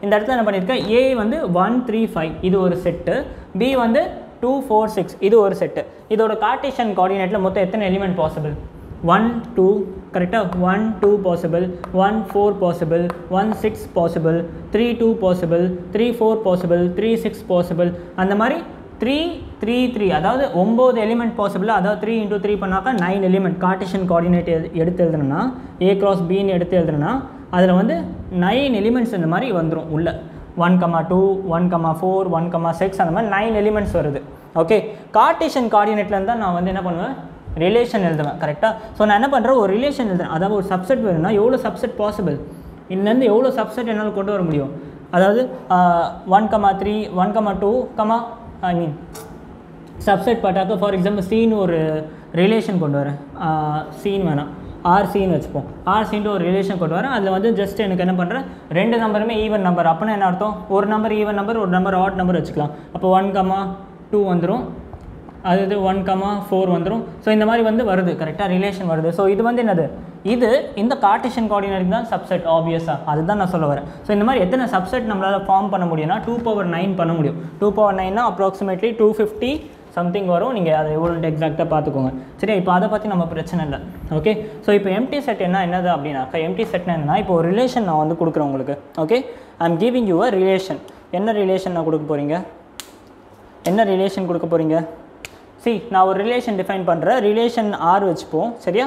இந்த இடத்துல என்ன பண்ணியிருக்கேன் ஏ வந்து ஒன் த்ரீ ஃபைவ் இது ஒரு செட்டு பி வந்து டூ ஃபோர் சிக்ஸ் இது ஒரு செட்டு இதோட கார்டேஷன் கோஆர்டினேட்டில் மொத்தம் எத்தனை எலிமெண்ட் பாசிபிள் ஒன் டூ கரெக்டாக one two possible one four possible one six possible three two possible three four possible three six possible அந்த மாதிரி த்ரீ த்ரீ த்ரீ அதாவது ஒம்பது எலிமெண்ட் பாசிபிள் அதாவது த்ரீ இன்டூ த்ரீ பண்ணாக்கா நைன் எலிமெண்ட் கார்டேஷன் கோஆர்டினேட் எடுத்து எழுதுனா A cross பின்னு எடுத்து எழுதுனா அதில் வந்து நைன் எலிமெண்ட்ஸ் இந்த மாதிரி வந்துடும் உள்ள one comma two one comma four one comma six அந்த மாதிரி நைன் எலிமெண்ட்ஸ் வருது ஓகே கார்டேஷன் கோஆர்டினேட்லேருந்து தான் நான் வந்து என்ன பண்ணுவேன் ரிலேஷன் எழுதுவேன் கரெக்டாக ஸோ நான் என்ன பண்ணுறேன் ஒரு ரிலேஷன் எழுதுறேன் அதாவது ஒரு சப்செட் வேணும்னா எவ்வளோ சப்செட் பாசிபிள் இதுலேருந்து எவ்வளோ சப்செட் என்னால் கொண்டு வர முடியும் அதாவது one comma three one comma two comma I mean subset பார்த்தாக்க ஃபார் எக்ஸாம்பிள் சீன் ஒரு ரிலேஷன் கொண்டு வரேன் சீன் வேணாம் ஆர் சீன் வச்சுப்போம் ஆர் சீன்ட்டு ஒரு ரிலேஷன் கொண்டு வரேன் அதில் வந்து ஜஸ்ட் எனக்கு என்ன பண்ணுறேன் ரெண்டு நம்பருமே ஈவன் நம்பர் அப்போனா என்ன அர்த்தம் ஒரு நம்பர் ஈவன் நம்பர் ஒரு நம்பர் ஆட் நம்பர் வச்சுக்கலாம் அப்போ ஒன் கமா டூ வந்துடும் அது இது ஒன் கமா ஃபோர் வந்துடும் ஸோ இந்த மாதிரி வந்து வருது கரெக்டாக ரிலேஷன் வருது ஸோ இது வந்து என்னது இது இந்த கார்டிஷன் கோஆர்டினேட் தான் சப்செட் ஆப்வியஸாக அதுதான் நான் சொல்ல வரேன் ஸோ இந்த மாதிரி எத்தனை சப்செட் நம்மளால் ஃபார்ம் பண்ண முடியும்னா டூ பவர் நைன் பண்ண முடியும் டூ பவர் நைன்னா அப்ராக்சிமேட்லி டூ ஃபிஃப்டி சம்திங் வரும் நீங்கள் அதை எவ்வளோ எக்ஸாக்டாக பார்த்துக்கோங்க சரியா இப்போ அதை பற்றி நம்ம பிரச்சனை இல்லை ஓகே ஸோ இப்போ எம்டி செட் என்ன என்னது அப்படின்னாக்கா எம்டி செட்னா என்னன்னா இப்போ ஒரு ரிலேஷன் நான் வந்து கொடுக்குறேன் உங்களுக்கு okay I am giving you a relation என்ன ரிலேஷன் நான் கொடுக்க போகிறீங்க என்ன ரிலேஷன் கொடுக்க போகிறீங்க சி நான் ஒரு ரிலேஷன் டிஃபைன் பண்ணுறேன் ரிலேஷன் ஆர் வச்சுப்போம் சரியா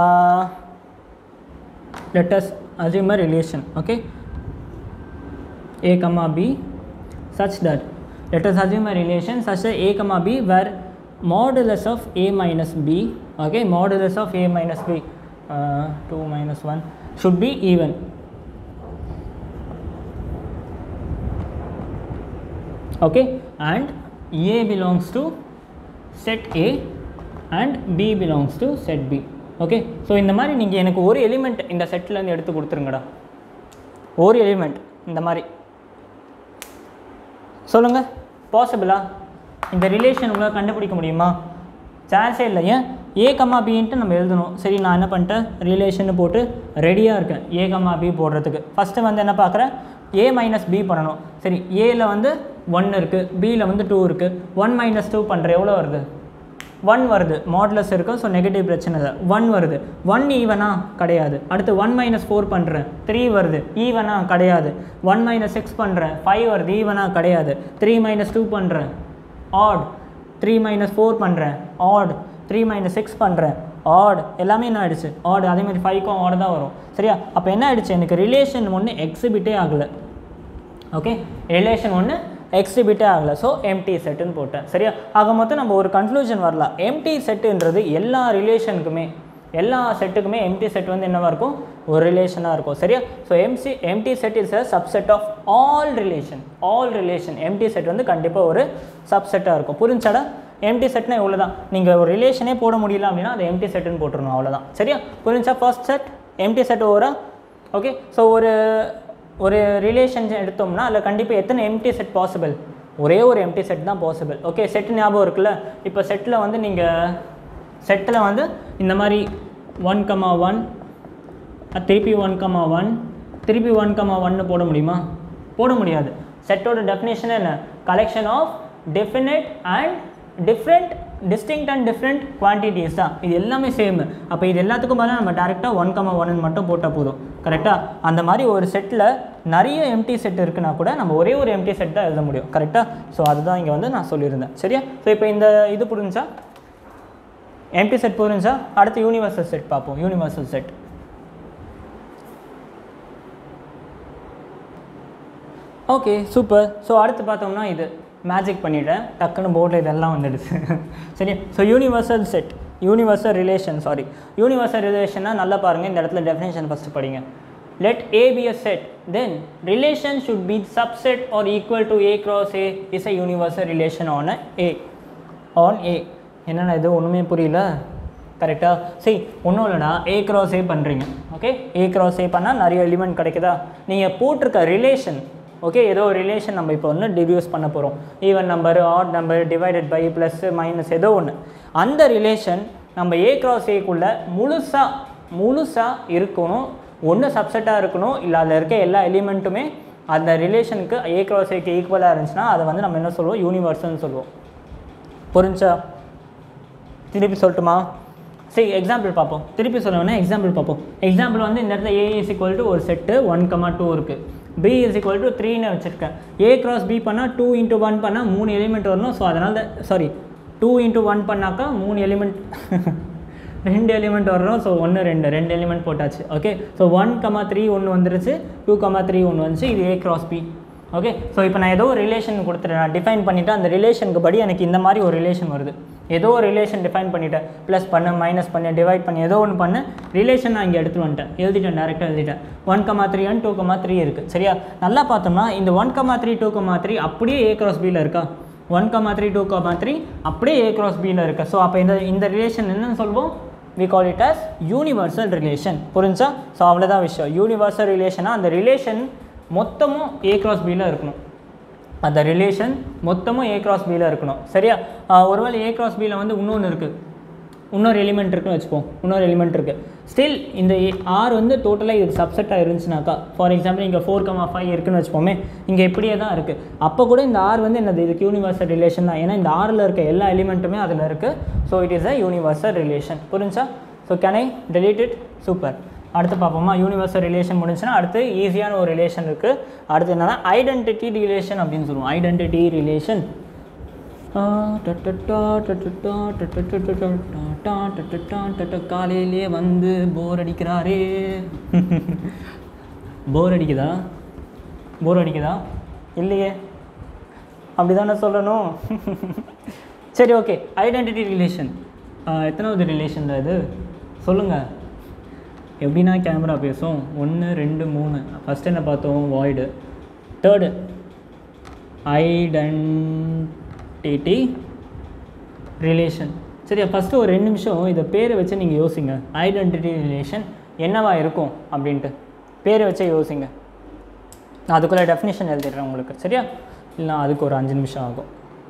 let's assume relation okay a comma b such that let us assume a relation such that a comma b where modulus of a minus b okay modulus of a minus b uh, 2 minus 1 should be even okay and a belongs to set a and b belongs to set b okay so இந்த மாதிரி நீங்கள் எனக்கு ஒரு element இந்த செட்லேருந்து எடுத்து கொடுத்துருங்கடா ஒரு element இந்த மாதிரி சொல்லுங்கள் பாசிபிளா இந்த ரிலேஷன் உங்களால் கண்டுபிடிக்க முடியுமா சான்ஸே இல்லை ஏன் ஏ கமா பின்ட்டு நம்ம எழுதணும் சரி நான் என்ன பண்ணிட்டேன் ரிலேஷன் போட்டு ரெடியாக இருக்கேன் ஏ கமா பி போடுறதுக்கு ஃபஸ்ட்டு வந்து என்ன பார்க்குறேன் ஏ மைனஸ் பி பண்ணணும் சரி ஏல வந்து ஒன் இருக்குது பியில் வந்து டூ இருக்குது ஒன் மைனஸ் டூ பண்ணுற எவ்வளோ வருது ஒன் வருது மாடலஸ் இருக்கு ஸோ நெகட்டிவ் பிரச்சனை இல்லை ஒன் வருது ஒன் ஈவனா கிடையாது அடுத்து ஒன் மைனஸ் ஃபோர் பண்ணுறேன் த்ரீ வருது ஈவனா கிடையாது ஒன் மைனஸ் சிக்ஸ் பண்ணுறேன் ஃபைவ் வருது ஈவனா கிடையாது த்ரீ மைனஸ் டூ பண்ணுறேன் ஆட் த்ரீ மைனஸ் ஃபோர் பண்ணுறேன் ஆட் த்ரீ மைனஸ் சிக்ஸ் பண்ணுறேன் ஆட் எல்லாமே என்ன ஆயிடுச்சு ஆட் அதே மாதிரி ஃபைவ்க்கும் ஆட் தான் வரும் சரியா அப்போ என்ன ஆயிடுச்சு எனக்கு ரிலேஷன் ஒன்று எக்ஸிபிட்டே ஆகலை ஓகே ரிலேஷன் ஒன்று எக்ஸிபிட்டே ஆகலை ஸோ எம்டி செட்டுன்னு போட்டேன் சரியா ஆக மொத்தம் நம்ம ஒரு கன்க்ளூஷன் வரலாம் எம்டி செட்டுன்றது எல்லா ரிலேஷனுக்குமே எல்லா செட்டுக்குமே எம்டி செட் வந்து என்னவாக இருக்கும் ஒரு ரிலேஷனாக இருக்கும் சரியா ஸோ எம்சி empty set is a subset of all relation all relation empty set வந்து கண்டிப்பாக ஒரு சப்செட்டாக இருக்கும் புரிஞ்சாடா எம்டி செட்னா இவ்வளோ தான் நீங்கள் ஒரு ரிலேஷனே போட முடியல அப்படின்னா அது எம்டி செட்டுன்னு போட்டுருணும் அவ்வளோதான் சரியா புரிஞ்சா ஃபர்ஸ்ட் செட் எம்டி செட் ஓவரா ஓகே ஸோ ஒரு ஒரு ரிலேஷன் எடுத்தோம்னா அதில் கண்டிப்பாக எத்தனை எம்டி செட் பாசிபிள் ஒரே ஒரு எம்டி செட் தான் பாசிபிள் ஓகே செட் ஞாபகம் இருக்குல்ல இப்போ செட்டில் வந்து நீங்கள் செட்டில் வந்து இந்த மாதிரி ஒன் கமா ஒன் திருப்பி ஒன் கமா ஒன் திருப்பி ஒன் கமா ஒன்னு போட முடியுமா போட முடியாது செட்டோட டெஃபினேஷன் என்ன collection of definite and different distinct and different quantities தான் இது எல்லாமே சேம் அப்போ இது எல்லாத்துக்கும் பதிலாக நம்ம டேரெக்டாக ஒன் கமா ஒன்னு மட்டும் போட்டால் போதும் கரெக்டாக அந்த மாதிரி ஒரு செட்டில் நிறைய எம்டி செட் இருக்குன்னா கூட நம்ம ஒரே ஒரு எம்டி செட் தான் எழுத முடியும் கரெக்டாக ஸோ அதுதான் இங்கே வந்து நான் சொல்லியிருந்தேன் சரியா ஸோ இப்போ இந்த இது புரிஞ்சா எம்டி செட் புரிஞ்சா அடுத்து யூனிவர்சல் செட் பார்ப்போம் universal set okay super so அடுத்து பார்த்தோம்னா இது மேஜிக் பண்ணிட்டேன் டக்குன்னு போர்டில் இதெல்லாம் வந்துடுச்சு சரி so universal set universal relation sorry universal ரிலேஷன்னா நல்லா பாருங்கள் இந்த இடத்துல டெஃபினேஷன் ஃபஸ்ட்டு படிங்க let A be a set then relation should be subset or equal to A cross A is a universal relation on a A on A என்னென்ன இது ஒன்றுமே புரியல கரெக்டாக சரி ஒன்றும் இல்லைடா ஏ கிராஸ் ஏ பண்ணுறீங்க ஓகே ஏ கிராஸ் ஏ பண்ணால் நிறைய எலிமெண்ட் கிடைக்குதா நீங்கள் போட்டிருக்க ரிலேஷன் ஓகே ஏதோ ஒரு ரிலேஷன் நம்ம இப்போ ஒன்று டிடியூஸ் பண்ண போகிறோம் even number odd number divided by plus minus ஏதோ ஒன்று அந்த ரிலேஷன் நம்ம ஏ கிராஸ் ஏக்குள்ளே முழுசாக முழுசாக இருக்கணும் ஒன்று சப்செட்டாக இருக்கணும் இல்லை அதில் இருக்க எல்லா எலிமெண்ட்டுமே அந்த ரிலேஷனுக்கு ஏ கிராஸ் ஏக்கு ஈக்குவலாக இருந்துச்சுன்னா அதை வந்து நம்ம என்ன சொல்லுவோம் யூனிவர்சல்னு சொல்லுவோம் புரிஞ்சா திருப்பி சொல்லட்டுமா சரி எக்ஸாம்பிள் பார்ப்போம் திருப்பி சொல்லணும்னா எக்ஸாம்பிள் பார்ப்போம் எக்ஸாம்பிள் வந்து இந்த இடத்துல ஏ இஸ் ஈக்குவல் டு ஒரு செட்டு ஒன் கமா டூ இருக்குது பி இஸ் ஈக்குவல் டு த்ரீன்னு வச்சுருக்கேன் ஏ கிராஸ் பி பண்ணால் டூ இன்ட்டு ஒன் பண்ணால் மூணு எலிமெண்ட் வரணும் ஸோ அதனால் சாரி டூ இன்ட்டு ஒன் பண்ணாக்கா மூணு எலிமெண்ட் ரெண்டு எலிமெண்ட் வர்றோம் ஸோ ஒன்று ரெண்டு ரெண்டு எலிமெண்ட் போட்டாச்சு okay so one comma three ஒன்று வந்துருச்சு டூ கமா த்ரீ ஒன்று வந்துச்சு இது A cross B okay so இப்போ நான் ஏதோ ஒரு ரிலேஷன் கொடுத்துட்டேன் நான் டிஃபைன் பண்ணிவிட்டு அந்த ரிலேஷனுக்கு படி எனக்கு இந்த மாதிரி ஒரு ரிலேஷன் வருது ஏதோ ஒரு ரிலேஷன் டிஃபைன் பண்ணிட்டேன் ப்ளஸ் பண்ண மைனஸ் பண்ண டிவைட் பண்ணி ஏதோ ஒன்று பண்ண ரிலேஷன் நான் இங்கே எடுத்துட்டு வந்துட்டேன் எழுதிட்டேன் டேரெக்டாக எழுதிட்டேன் one comma three one two comma three இருக்குது சரியா நல்லா பார்த்தோம்னா இந்த one comma three two comma three அப்படியே ஏ கிராஸ் பியில் இருக்கா one comma three two comma three அப்படியே ஏ கிராஸ் பியில் இருக்கு ஸோ அப்போ இந்த இந்த ரிலேஷன் என்னன்னு சொல்வோம் we call it as universal relation புரிஞ்சா ஸோ அவ்வளோதான் விஷயம் யூனிவர்சல் ரிலேஷனாக அந்த ரிலேஷன் மொத்தமும் ஏ கிராஸ் பியில் இருக்கணும் அந்த ரிலேஷன் மொத்தமும் ஏ கிராஸ் பியில் இருக்கணும் சரியா ஆஹ் ஒருவேளை ஏ கிராஸ் பியில் வந்து இன்னொன்று இருக்குது இன்னொரு எலிமெண்ட் இருக்குன்னு வச்சுப்போம் இன்னொரு எலிமெண்ட் இருக்குது ஸ்டில் இந்த ஆர் வந்து டோட்டலாக இது சப்செட்டாக இருந்துச்சுனாக்கா ஃபார் எக்ஸாம்பிள் இங்கே ஃபோர் கமா ஃபைவ் இருக்குன்னு வச்சுப்போமே இங்கே இப்படியே தான் இருக்குது அப்போ கூட இந்த ஆர் வந்து என்னது இதுக்கு யூனிவர்சல் ரிலேஷன் தான் ஏன்னா இந்த ஆரில் இருக்க எல்லா எலிமெண்ட்டுமே அதில் இருக்குது so it is a universal relation புரிஞ்சா so can I delete it super அடுத்து பார்ப்போமா யூனிவர்சல் ரிலேஷன் முடிஞ்சுன்னா அடுத்து ஈஸியான ஒரு ரிலேஷன் இருக்குது அடுத்து என்னன்னா ஐடென்டிட்டி ரிலேஷன் அப்படின்னு சொல்லுவோம் ஐடென்டிட்டி ரிலேஷன் காலையிலே வந்து போர் அடிக்கிறாரே போர் அடிக்குதா போர் அடிக்குதா இல்லையே அப்படி தானே சொல்லணும் சரி ஓகே ஐடென்டிட்டி ரிலேஷன் எத்தனாவது ரிலேஷன் இது சொல்லுங்கள் எப்படின்னா கேமரா பேசும் ஒன்று ரெண்டு மூணு ஃபஸ்ட் என்ன பார்த்தோம் வாய்டு தேர்டு ஐடென்டிட்டி ரிலேஷன் சரியா ஃபஸ்ட்டு ஒரு ரெண்டு நிமிஷம் இதை பேரை வச்சு நீங்கள் யோசிங்க ஐடென்டிட்டி ரிலேஷன் என்னவா இருக்கும் அப்படின்ட்டு பேரை வச்சே யோசிங்க நான் அதுக்குள்ளே டெஃபினேஷன் எழுதிடுறேன் உங்களுக்கு சரியா இல்லை அதுக்கு ஒரு அஞ்சு நிமிஷம் ஆகும்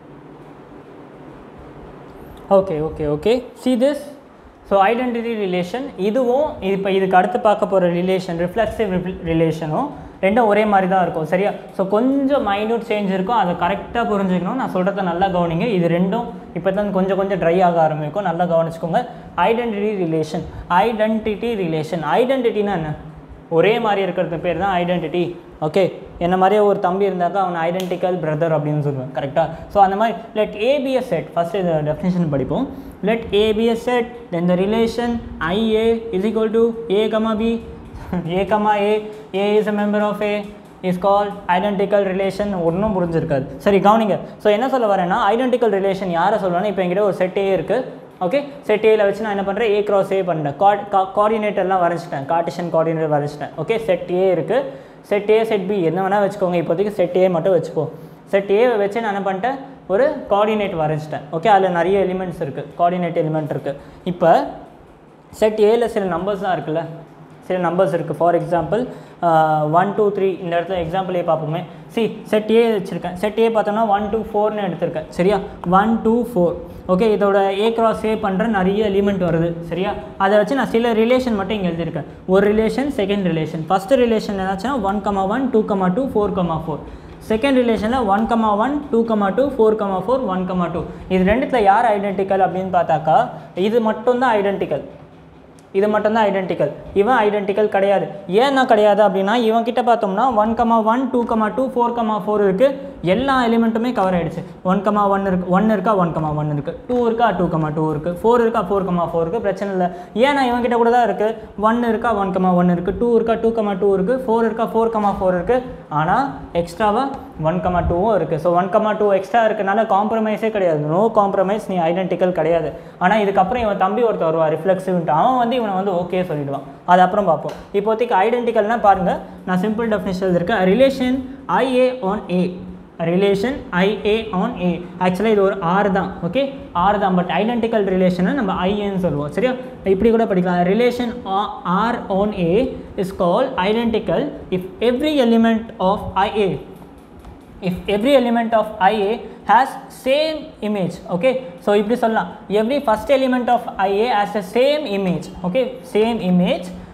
okay okay okay see this so identity relation இதுவும் இப்போ இதுக்கு அடுத்து பார்க்க போகிற ரிலேஷன் ரிஃப்ளெக்சிவ் ரிலேஷனும் ரெண்டும் ஒரே மாதிரி தான் இருக்கும் சரியா ஸோ கொஞ்சம் மைன்யூட் சேஞ்ச் இருக்கும் அதை கரெக்டாக புரிஞ்சுக்கணும் நான் சொல்கிறத நல்லா கவனிங்க இது ரெண்டும் இப்போ தான் கொஞ்சம் கொஞ்சம் ட்ரை ஆக ஆரம்பிக்கும் நல்லா கவனிச்சுக்கோங்க ஐடென்டிட்டி ரிலேஷன் ஐடென்டிட்டி ரிலேஷன் ஐடென்டிட்டினா என்ன ஒரே மாதிரி இருக்கிறது பேர் தான் ஐடென்டிட்டி ஓகே என்ன மாதிரியே ஒரு தம்பி இருந்தாக்கா அவன் ஐடென்டிக்கல் பிரதர் அப்படின்னு சொல்லுவேன் கரெக்டாக ஸோ அந்த மாதிரி லெட் ஏபிஎஸ் செட் ஃபஸ்ட்டு இந்த டெஃபினேஷன் படிப்போம் let ABS set then the relation IA is equal to A comma B A comma A A is a member of A is call identical relation ஒன்றும் புரிஞ்சிருக்காது சரி கவனிங்க so என்ன சொல்ல வரேன்னா identical relation யாரை சொல்லுவேன்னா இப்போ என்கிட்ட ஒரு செட் ஏ இருக்குது ஓகே செட் ஏல வச்சு நான் என்ன பண்ணுறேன் ஏ கிராஸ் ஏ பண்ணுறேன் கார்ட் கோஆர்டினேட்டர்லாம் வரைச்சிட்டேன் கார்டிஷன் கோஆர்டினேட்டர் வரைச்சிட்டேன் ஓகே செட் ஏ இருக்குது செட் ஏ செட் பி என்ன வேணால் வச்சுக்கோங்க இப்போதைக்கு செட் ஏ மட்டும் வச்சுப்போம் செட் ஏ வச்சு நான் என்ன பண்ணிட்டேன் ஒரு கோஆர்டினேட் வரைச்சிட்டேன் ஓகே அதில் நிறைய எலிமெண்ட்ஸ் இருக்குது கோஆர்டினேட் எலிமெண்ட் இருக்குது இப்போ செட் ஏல சில நம்பர்ஸ் தான் இருக்குல்ல சில நம்பர்ஸ் இருக்குது for example one two three இந்த இடத்துல எக்ஸாம்பிள் ஏ பார்ப்போமே சி செட் ஏ வச்சுருக்கேன் செட் ஏ பார்த்தோம்னா ஒன் டூ ஃபோர்னு எடுத்திருக்கேன் சரியா ஒன் டூ ஃபோர் ஓகே இதோட ஏ கிராஸ் ஏ பண்ணுற நிறைய எலிமெண்ட் வருது சரியா அதை வச்சு நான் சில ரிலேஷன் மட்டும் இங்கே எழுதியிருக்கேன் ஒரு relation second relation first relation என்னாச்சுன்னா one comma one two comma two four comma four second ரிலேஷனில் one comma one two comma two four comma four one comma two இது ரெண்டுத்தில் யார் ஐடென்டிக்கல் அப்படின்னு பார்த்தாக்கா இது மட்டும்தான் ஐடென்டிக்கல் இது மட்டும்தான் ஐடென்டிக்கல் இவன் ஐடென்டிக்கல் கிடையாது ஏன்னா கிடையாது அப்படின்னா இவன் கிட்ட பார்த்தோம்னா one comma one two comma two four comma four இருக்குது எல்லா எலிமெண்ட்டுமே கவர் ஆயிடுச்சு ஒன் கமா ஒன் இருக்கு ஒன் இருக்கா ஒன் கமா ஒன் இருக்குது டூ இருக்கா டூ கமா டூ இருக்குது ஃபோர் இருக்கா ஃபோர் கமா ஃபோர் இருக்குது பிரச்சனை இல்லை ஏன்னா இவன் கிட்ட கூட தான் இருக்குது ஒன் இருக்கா ஒன் கமா ஒன் இருக்குது டூ இருக்கா டூ கமா டூ இருக்குது ஃபோர் இருக்கா ஃபோர் கமா ஃபோர் இருக்குது ஆனால் எக்ஸ்ட்ராவாக ஒன் கமா டூவும் இருக்குது so one comma two extra இருக்கனால காம்ப்ரமைஸே கிடையாது நோ காம்ப்ரமைஸ் நீ ஐடென்டிக்கல் கிடையாது ஆனால் இதுக்கப்புறம் இவன் தம்பி ஒருத்தர் வருவான் ரிஃப்ளெக்சிவ்ன்ட்டு அவன் வந்து இவனை வந்து ஓகே சொல்லிடுவான் அது அப்புறம் பார்ப்போம் இப்போதைக்கு ஐடென்டிக்கல்னா பாருங்கள் நான் சிம்பிள் டெஃபினேஷன் எழுதியிருக்கேன் relation IA on A relation IA on A ஆக்சுவலாக இது ஒரு ஆறு தான் ஓகே ஆறு தான் பட் ஐடென்டிக்கல் ரிலேஷனை நம்ம ஐஏன்னு சொல்லுவோம் சரியா இப்படி கூட படிக்கலாம் relation R on A is call identical if every element of IA if every element of IA has same image okay so இப்படி சொல்லலாம் every first element of IA has the same image okay same image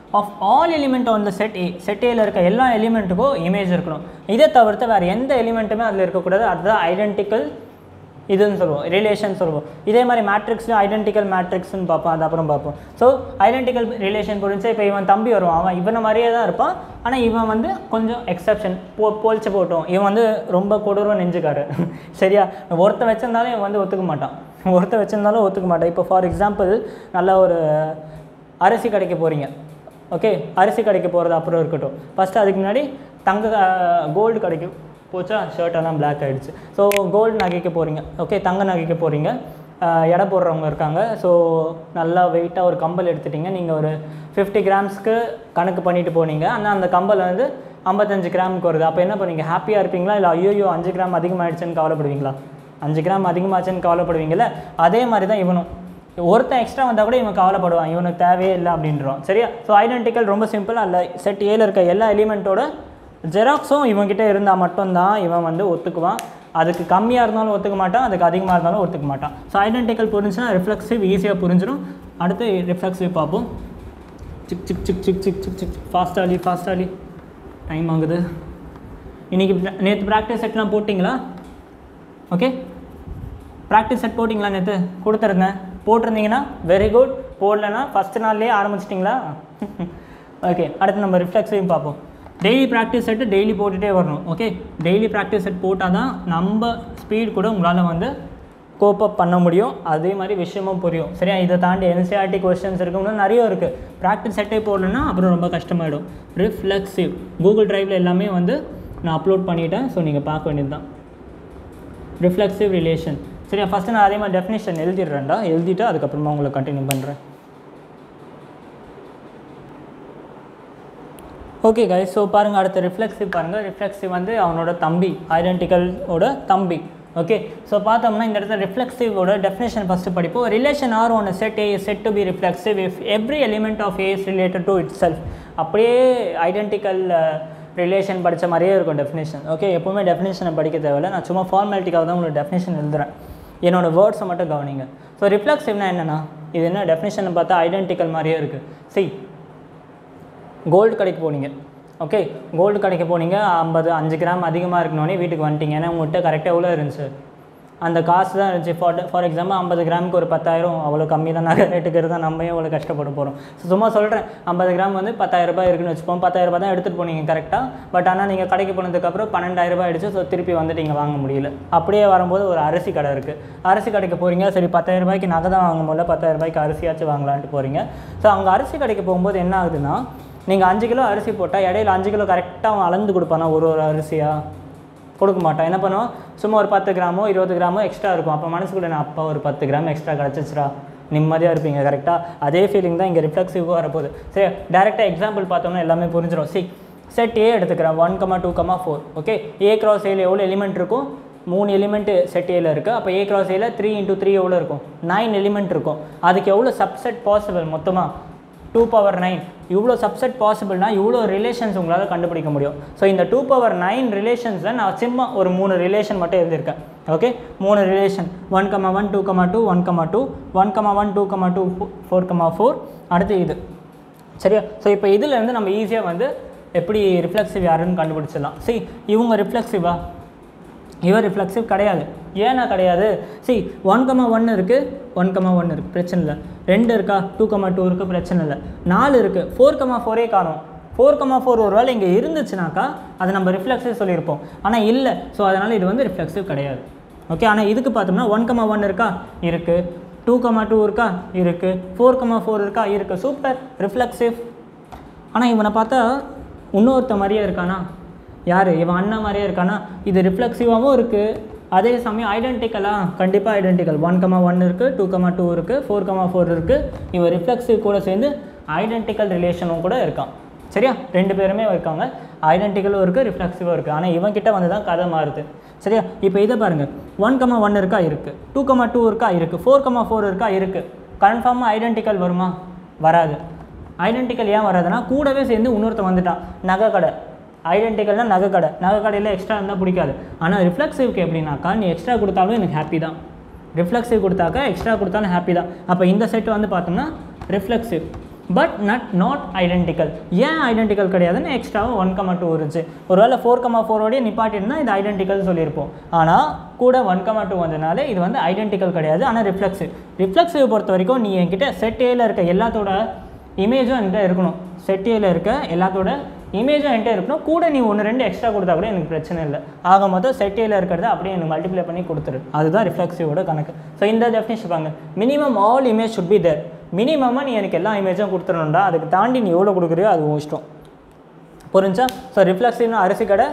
of all element on the set A set ஏல இருக்க எல்லா எலிமெண்ட்டுக்கும் image இருக்கணும் இதை தவிர்த்து வேறு எந்த எலிமெண்ட்டுமே அதில் இருக்கக்கூடாது அதுதான் ஐடென்டிக்கல் இதுன்னு சொல்லுவோம் ரிலேஷன் சொல்லுவோம் இதே மாதிரி மேட்ரிக்ஸ்லையும் ஐடென்டிக்கல் மேட்ரிக்ஸ்னு பார்ப்போம் அது அப்புறம் பார்ப்போம் ஸோ ஐடென்டிக்கல் ரிலேஷன் புரிஞ்சு இப்போ இவன் தம்பி வருவான் அவன் இவனை மாதிரியே தான் இருப்பான் ஆனால் இவன் வந்து கொஞ்சம் எக்ஸப்ஷன் போ போல்ச்சு போட்டோம் இவன் வந்து ரொம்ப கொடூரம் நெஞ்சுக்காரு சரியா ஒருத்த வச்சிருந்தாலும் இவன் வந்து ஒத்துக்க மாட்டான் ஒருத்த வச்சிருந்தாலும் ஒத்துக்க மாட்டான் இப்போ ஃபார் எக்ஸாம்பிள் நல்ல ஒரு அரிசி கடைக்கு போகிறீங்க ஓகே அரிசி கடைக்கு போகிறது அப்புறம் இருக்கட்டும் ஃபஸ்ட்டு அதுக்கு முன்னாடி தங்க கோல்டு கடைக்கு போச்சா ஷர்ட்டெல்லாம் பிளாக் ஆகிடுச்சு ஸோ கோல்டு நகைக்க போகிறீங்க ஓகே தங்க நகைக்க போகிறீங்க எடை போடுறவங்க இருக்காங்க ஸோ நல்லா வெயிட்டாக ஒரு கம்பல் எடுத்துட்டீங்க நீங்கள் ஒரு ஃபிஃப்டி கிராம்ஸ்க்கு கணக்கு பண்ணிட்டு போனீங்க ஆனால் அந்த கம்பல் வந்து ஐம்பத்தஞ்சு கிராமுக்கு வருது அப்போ என்ன பண்ணுவீங்க ஹாப்பியாக இருப்பீங்களா இல்லை ஐயோ அஞ்சு கிராம் அதிகமாகிடுச்சுன்னு கவலைப்படுவீங்களா அஞ்சு கிராம் அதிகமாச்சுன்னு கவலைப்படுவீங்கல்ல அதே மாதிரி தான் இவனும் ஒருத்தன் எக்ஸ்ட்ரா வந்தால் கூட இவன் கவலைப்படுவான் இவனுக்கு தேவையே இல்லை அப்படின்றோம் சரியா ஸோ ஐடென்டிக்கல் ரொம்ப சிம்பிள் அல்ல செட் ஏல இருக்க எல்லா எலிமெண்ட்டோட ஜெராக்ஸும் இவன்கிட்ட இருந்தால் மட்டும்தான் இவன் வந்து ஒத்துக்குவான் அதுக்கு கம்மியாக இருந்தாலும் ஒத்துக்க மாட்டான் அதுக்கு அதிகமாக இருந்தாலும் ஒத்துக்க மாட்டான் ஸோ ஐடென்டிக்கல் புரிஞ்சுன்னா ரிஃப்ளெக்ஸிவ் ஈஸியாக புரிஞ்சிடும் அடுத்து ரிஃப்ளெக்ஸிவ் பார்ப்போம் சிக் சிக் சிக் சிக் சிக் சிக் சிக் ஃபாஸ்டாலி ஃபாஸ்டாலி டைம் ஆகுது இன்றைக்கி நேற்று ப்ராக்டிஸ் செட்லாம் போட்டிங்களா ஓகே ப்ராக்டிஸ் செட் போட்டிங்களா நேற்று கொடுத்துருந்தேன் போட்டிருந்தீங்கன்னா வெரி குட் போடலன்னா ஃபஸ்ட்டு நாள்லேயே ஆரம்பிச்சிட்டிங்களா ஓகே அடுத்து நம்ம ரிஃப்ளெக்ஸையும் பார்ப்போம் டெய்லி ப்ராக்டிஸ் செட்டு டெய்லி போட்டுகிட்டே வரணும் ஓகே டெய்லி ப்ராக்டிஸ் செட் போட்டால் தான் நம்ம ஸ்பீட் கூட உங்களால் வந்து கோப் அப் பண்ண முடியும் அதே மாதிரி விஷயமும் புரியும் சரியா இதை தாண்டி என்சிஆர்டி கொஸ்டின்ஸ் இருக்கு இன்னும் நிறைய இருக்குது ப்ராக்டிஸ் செட்டே போடலன்னா அப்புறம் ரொம்ப கஷ்டமாயிடும் ரிஃப்ளெக்ஸிவ் கூகுள் ட்ரைவில் எல்லாமே வந்து நான் அப்லோட் பண்ணிட்டேன் ஸோ நீங்கள் பார்க்க வேண்டியது தான் ரிஃப்ளெக்ஸிவ் ரிலேஷன் சரியா ஃபஸ்ட்டு நான் அதே மாதிரி டெஃபினேஷன் எழுதிடுறேன்டா எழுதிட்டு அதுக்கப்புறமா உங்களை கண்டினியூ பண்ணுறேன் ஓகே கைஸ் ஸோ பாருங்கள் அடுத்த ரிஃப்ளெக்ஸிவ் பாருங்கள் ரிஃப்ளெக்ஸிவ் வந்து அவனோட தம்பி ஐடென்டிக்கலோட தம்பி ஓகே ஸோ பார்த்தோம்னா இந்த இடத்துல ரிஃப்ளெக்ஸிவோட டெஃபினேஷன் ஃபஸ்ட்டு படிப்போம் relation R on set A set to B reflexive if every element of A is related to itself அப்படியே ஐடென்டிக்கல் ரிலேஷன் படித்த மாதிரியே இருக்கும் டெஃபினேஷன் ஓகே எப்போவுமே டெஃபினேஷனை படிக்க தேவையில்ல நான் சும்மா ஃபார்மாலிட்டிக்காக தான் உங்களுக்கு டெஃபினேஷன் எழுதுறேன் என்னோட வேர்ட்ஸை மட்டும் கவனிங்க ஸோ ரிஃப்ளெக்ஸிவ்னா என்னென்னா இது என்ன டெஃபினேஷன் பார்த்தா ஐடென்டிக்கல் மாதிரியே இருக்குது சி கோல்டு கடைக்கு போனீங்க ஓகே கோல்டு கடைக்கு போனீங்க ஐம்பது அஞ்சு கிராம் அதிகமாக இருக்கணுன்னே வீட்டுக்கு வந்துட்டீங்க ஏன்னா உங்கள்கிட்ட கரெக்டாக எவ்வளோ இருந்துச்சு அந்த காசு தான் இருந்துச்சு ஃபார் ஃபார் எக்ஸாம்பிள் ஐம்பது கிராமுக்கு ஒரு பத்தாயிரம் அவ்வளோ கம்மி தான் நகை ரேட்டுக்கு தான் நம்ம ஏன் அவ்வளோ கஷ்டப்பட போகிறோம் ஸோ சும்மா சொல்கிறேன் ஐம்பது கிராம் வந்து பத்தாயிரம் ரூபாய் இருக்குன்னு வச்சுப்போம் பத்தாயிரம் ரூபாய் தான் எடுத்துகிட்டு போனீங்க கரெக்டாக பட் ஆனால் நீங்கள் கடைக்கு போனதுக்கப்புறம் பன்னெண்டாயிரம் ரூபாய் ஆயிடுச்சு ஸோ திருப்பி வந்துட்டு இங்கே வாங்க முடியல அப்படியே வரும்போது ஒரு அரிசி கடை இருக்குது அரிசி கடைக்கு போகிறீங்க சரி பத்தாயிரம் ரூபாய்க்கு நகை தான் வாங்க முடியல பத்தாயிரம் ரூபாய்க்கு அரிசியாச்சும் வாங்கலான்ட்டு போகிறீங்க ஸோ அங்கே அரிசி கடைக்கு போகும்போது என்ன ஆகுதுன்னா நீங்கள் அஞ்சு கிலோ அரிசி போட்டால் இடையில அஞ்சு கிலோ கரெக்டாக அவன் அளந்து கொடுப்பானா ஒரு ஒரு அரிசியாக கொடுக்க மாட்டான் என்ன பண்ணுவான் சும்மா ஒரு பத்து கிராமோ இருபது கிராமோ எக்ஸ்ட்ரா இருக்கும் அப்போ மனசுக்குள்ள நான் அப்பா ஒரு பத்து கிராம் எக்ஸ்ட்ரா கிடச்சிச்சுரா நிம்மதியாக இருப்பீங்க கரெக்டாக அதே ஃபீலிங் தான் இங்கே ரிஃப்ளெக்ஸிவாக வரப்போகுது சரி டேரெக்டாக எக்ஸாம்பிள் பார்த்தோம்னா எல்லாமே புரிஞ்சிடும் சி செட் ஏ எடுத்துக்கிறேன் one comma two comma four okay A cross ஏல எவ்வளோ எலிமெண்ட் இருக்கும் மூணு எலிமெண்ட் செட் ஏல இருக்குது அப்போ ஏ கிராஸ் ஏல த்ரீ இன்ட்டு த்ரீ எவ்வளோ இருக்கும் நைன் எலிமெண்ட் இருக்கும் அதுக்கு எவ்வளோ சப்செட் பாசிபிள் மொத்தமாக டூ பவர் நைன் இவ்வளோ சப்செட் பாசிபிள்னா இவ்வளோ ரிலேஷன்ஸ் உங்களால் கண்டுபிடிக்க முடியும் ஸோ இந்த டூ பவர் நைன் ரிலேஷன்ஸில் நான் சும்மா ஒரு மூணு ரிலேஷன் மட்டும் எழுதியிருக்கேன் ஓகே மூணு relation one comma one two comma two one comma two one comma one two comma two four comma four அடுத்து இது சரியா ஸோ இப்போ இதுலேருந்து நம்ம ஈஸியாக வந்து எப்படி ரிஃப்ளெக்சிவ் யாருன்னு கண்டுபிடிச்சிடலாம் சரி இவங்க ரிஃப்ளெக்சிவா இவர் ரிஃப்ளெக்சிவ் கிடையாது ஏன்னா கிடையாது சி ஒன் கமா ஒன் இருக்குது ஒன் கமா ஒன் இருக்குது பிரச்சனை இல்லை ரெண்டு இருக்கா டூ கமா டூ இருக்குது பிரச்சனை இல்லை நாலு இருக்குது ஃபோர் கமா ஃபோரே காணும் ஃபோர் கமா ஃபோர் ஒரு வேளை இங்கே இருந்துச்சுனாக்கா அதை நம்ம ரிஃப்ளெக்சிவ் சொல்லியிருப்போம் ஆனால் இல்லை ஸோ அதனால் இது வந்து ரிஃப்ளெக்சிவ் கிடையாது ஓகே ஆனால் இதுக்கு பார்த்தோம்னா ஒன் கமா ஒன் இருக்கா இருக்குது டூ கமா டூ இருக்கா இருக்குது ஃபோர் கமா ஃபோர் இருக்கா இருக்குது சூப்பர் ரிஃப்ளெக்சிவ் ஆனால் இவனை பார்த்தா இன்னொருத்த மாதிரியே இருக்கானா யார் இவன் அண்ணன் மாதிரியே இருக்கானா இது ரிஃப்ளெக்சிவாகவும் இருக்குது அதே சமயம் ஐடென்டிக்கலாக கண்டிப்பாக ஐடென்டிக்கல் ஒன் கமா ஒன் இருக்குது டூ கமா டூ இருக்குது ஃபோர் கமா ஃபோர் இருக்குது இவன் ரிஃப்ளெக்சிவ் கூட சேர்ந்து ஐடென்டிக்கல் ரிலேஷனும் கூட இருக்கான் சரியா ரெண்டு பேருமே இருக்காங்க ஐடென்டிக்கலும் இருக்குது ரிஃப்ளெக்சிவும் இருக்குது ஆனால் இவன்கிட்ட வந்து தான் கதை மாறுது சரியா இப்போ இதை பாருங்கள் ஒன் கமா ஒன் இருக்கா இருக்குது டூ கமா டூ இருக்கா இருக்குது ஃபோர் கமா ஃபோர் இருக்கா இருக்குது கன்ஃபார்மாக ஐடென்டிக்கல் வருமா வராது ஐடென்டிக்கல் ஏன் வராதுன்னா கூடவே சேர்ந்து இன்னொருத்தன் வந்துட்டான் நகை கடை ஐடென்டிக்கல்னால் நகை கடை நகை கடையில் எக்ஸ்ட்ரா இருந்தால் பிடிக்காது ஆனால் ரிஃப்ளெக்சிவ்க்கு எப்படின்னாக்கா நீ எக்ஸ்ட்ரா கொடுத்தாலும் எனக்கு ஹாப்பி தான் ரிஃப்ளெக்சிவ் கொடுத்தாக்கா எக்ஸ்ட்ரா கொடுத்தாலும் ஹாப்பி தான் அப்போ இந்த செட் வந்து பார்த்தோம்னா reflexive but nut not identical ஏன் ஐடென்டிக்கல் கிடையாதுன்னு எக்ஸ்ட்ராவாக ஒன் கமா டூ இருந்துச்சு ஒருவேளை ஃபோர் கமா ஃபோரோடய நிப்பாட்டியிருந்தால் இது ஐடென்டிக்கல் சொல்லியிருப்போம் ஆனால் கூட ஒன் கமா டூ வந்தனால இது வந்து ஐடென்டிக்கல் கிடையாது ஆனால் ரிஃப்ளெக்ஸிவ் ரிஃப்ளெக்ஸிவ் பொறுத்த வரைக்கும் நீ என்கிட்ட செட் ஏல இருக்க எல்லாத்தோட இமேஜும் என்கிட்ட இருக்கணும் செட் ஏல இருக்க எல்லாத்தோட இமேஜும் என்கிட்ட இருக்கணும் கூட நீ ஒன்று ரெண்டு எக்ஸ்ட்ரா கொடுத்தா கூட எனக்கு பிரச்சனை இல்லை ஆக மொத்தம் செட் ஏல இருக்கிறத அப்படியே எனக்கு மல்டிப்ளை பண்ணி கொடுத்துரு அதுதான் ரிஃப்ளெக்ஸிவோட கணக்கு ஸோ இந்த டெஃபினேஷன் பாங்க minimum all image should be there மினிமமாக நீ எனக்கு எல்லா இமேஜும் கொடுத்துடணும்டா அதுக்கு தாண்டி நீ எவ்வளோ கொடுக்குறியோ அது உன் இஷ்டம் புரிஞ்சா ஸோ ரிஃப்ளெக்ஸிவ்னா அரிசி கடை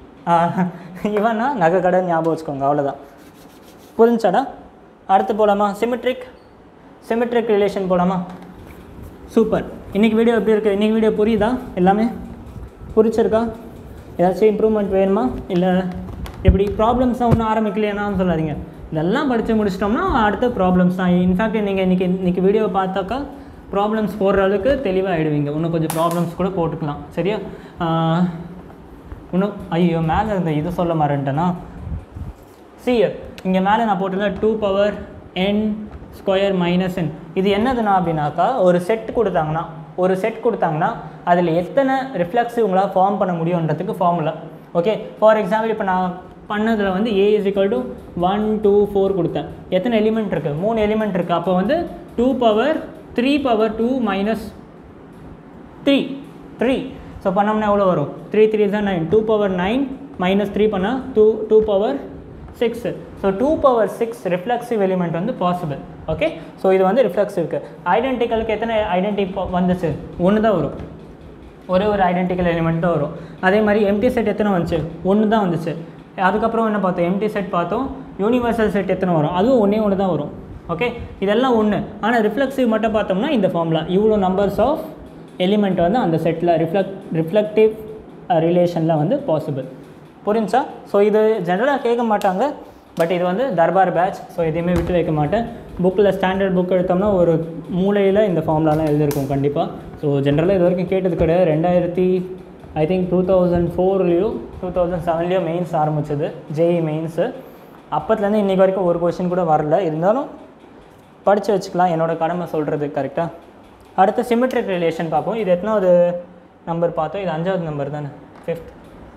இவன்னா நகை கடை ஞாபகம் வச்சுக்கோங்க அவ்வளோதான் புரிஞ்சாடா அடுத்து போகலாமா சிமெட்ரிக் சிமெட்ரிக் ரிலேஷன் போகலாமா சூப்பர் இன்றைக்கி வீடியோ எப்படி இருக்குது இன்றைக்கி வீடியோ புரியுதா எல்லாமே புரிச்சிருக்கா ஏதாச்சும் இம்ப்ரூவ்மெண்ட் வேணுமா இல்லை எப்படி ப்ராப்ளம்ஸ் தான் ஒன்றும் ஆரம்பிக்கலையானான்னு சொல்லாதீங்க இதெல்லாம் படித்து முடிச்சிட்டோம்னா அடுத்த ப்ராப்ளம்ஸ் தான் இன்ஃபேக்ட் நீங்கள் இன்றைக்கி இன்றைக்கி வீடியோ பார்த்தாக்கா ப்ராப்ளம்ஸ் போடுற அளவுக்கு தெளிவாக ஆகிடுவீங்க இன்னும் கொஞ்சம் ப்ராப்ளம்ஸ் கூட போட்டுக்கலாம் சரியா ஆஹ், இன்னும் ஐயோ மேலே இருந்த இது சொல்ல மாறேன்ட்டேனா சியர் இங்கே மேலே நான் போட்டிருந்த டூ பவர் என் ஸ்கொயர் மைனஸ் என் இது என்னதுன்னா அப்படின்னாக்கா ஒரு செட் கொடுத்தாங்கன்னா ஒரு செட் கொடுத்தாங்கன்னா அதில் எத்தனை ரிஃப்ளெக்ஸிவ் உங்களால் ஃபார்ம் பண்ண முடியுன்றதுக்கு ஃபார்முலா ஓகே ஃபார் எக்ஸாம்பிள் இப்போ நான் பண்ணதில் வந்து A is equal to one two four கொடுத்தேன் எத்தனை எலிமெண்ட் இருக்குது மூணு எலிமெண்ட் இருக்குது அப்போ வந்து two power three power two minus three three so பண்ணோம்னா எவ்வளோ வரும் த்ரீ த்ரீ தான் nine two power nine minus three பண்ணால் two two power six so two power six reflexive element வந்து பாசிபிள் ஓகே ஸோ இது வந்து ரிஃப்ளெக்சிவ்க்கு ஐடென்டிக்கலுக்கு எத்தனை ஐடென்டி வந்துச்சு ஒன்று தான் வரும் ஒரே ஒரு ஐடென்டிக்கல் எலிமெண்ட் தான் வரும் அதே மாதிரி எம்டி செட் எத்தனை வந்துச்சு ஒன்று தான் வந்துச்சு அதுக்கப்புறம் என்ன பார்த்தோம் எம்டி செட் பார்த்தோம் யூனிவர்சல் செட் எத்தனை வரும் அதுவும் ஒன்றே ஒன்று தான் வரும் ஓகே இதெல்லாம் ஒன்று ஆனால் ரிஃப்ளெக்சிவ் மட்டும் பார்த்தோம்னா இந்த ஃபார்முலா இவ்வளோ நம்பர்ஸ் ஆஃப் எலிமெண்ட் வந்து அந்த செட்டில் ரிஃப்ளெக்ட் ரிஃப்ளெக்டிவ் ரிலேஷனில் வந்து பாசிபிள் புரிஞ்சா ஸோ இது ஜென்ரலாக கேட்க மாட்டாங்க பட் இது வந்து தர்பார் பேட்ச் ஸோ எதையுமே விட்டு வைக்க மாட்டேன் புக்கில் ஸ்டாண்டர்ட் புக் எடுத்தோம்னா ஒரு மூலையில் இந்த ஃபார்ம்லாலாம் எழுதியிருக்கும் கண்டிப்பாக ஸோ ஜென்ரலாக இது வரைக்கும் கேட்டது கிடையாது ரெண்டாயிரத்தி ஐ திங்க் டூ தௌசண்ட் ஃபோர்லேயோ டூ தௌசண்ட் செவன்லேயோ மெயின்ஸ் ஆரம்பிச்சது ஜேஇ மெயின்ஸு அப்பத்துலேருந்து இன்றைக்கி வரைக்கும் ஒரு கொஷின் கூட வரல இருந்தாலும் படித்து வச்சுக்கலாம் என்னோட கடமை சொல்கிறது கரெக்டாக அடுத்து சிமெட்ரிக் ரிலேஷன் பார்ப்போம் இது எத்தனாவது நம்பர் பார்த்தோம் இது அஞ்சாவது நம்பர் தானே ஃபிஃப்த்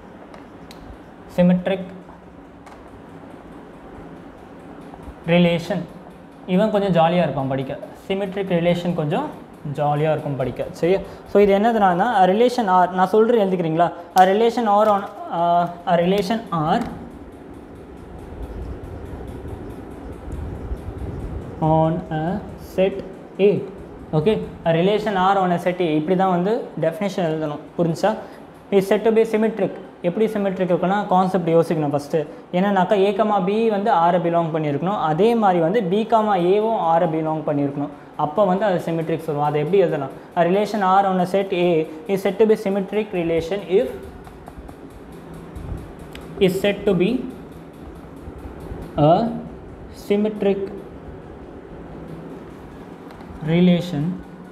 சிமெட்ரிக் ரிலேஷன் இவன் கொஞ்சம் ஜாலியாக இருப்பான் படிக்க சிமெட்ரிக் ரிலேஷன் கொஞ்சம் ஜாலியாக இருக்கும் படிக்க சரியா ஸோ இது என்னதுனா ரிலேஷன் ஆர் நான் சொல்கிறேன் எழுதிக்கிறீங்களா a relation R on a relation R on a set A okay relation R on a set A இப்படி தான் வந்து டெஃபினேஷன் எழுதணும் புரிஞ்சா is set to be symmetric எப்படி சிமெட்ரிக் இருக்குன்னா கான்செப்ட் யோசிக்கணும் ஃபஸ்ட்டு என்னன்னாக்கா ஏ கமா பி வந்து ஆரை பிலாங் பண்ணியிருக்கணும் அதே மாதிரி வந்து பி கமா ஏவும் ஆரை பிலாங் பண்ணியிருக்கணும் அப்போ வந்து அது சிமெட்ரிக் சொல்லுவோம் அதை எப்படி எழுதலாம் relation R on a set A is set to be symmetric relation if is said to be a symmetric relation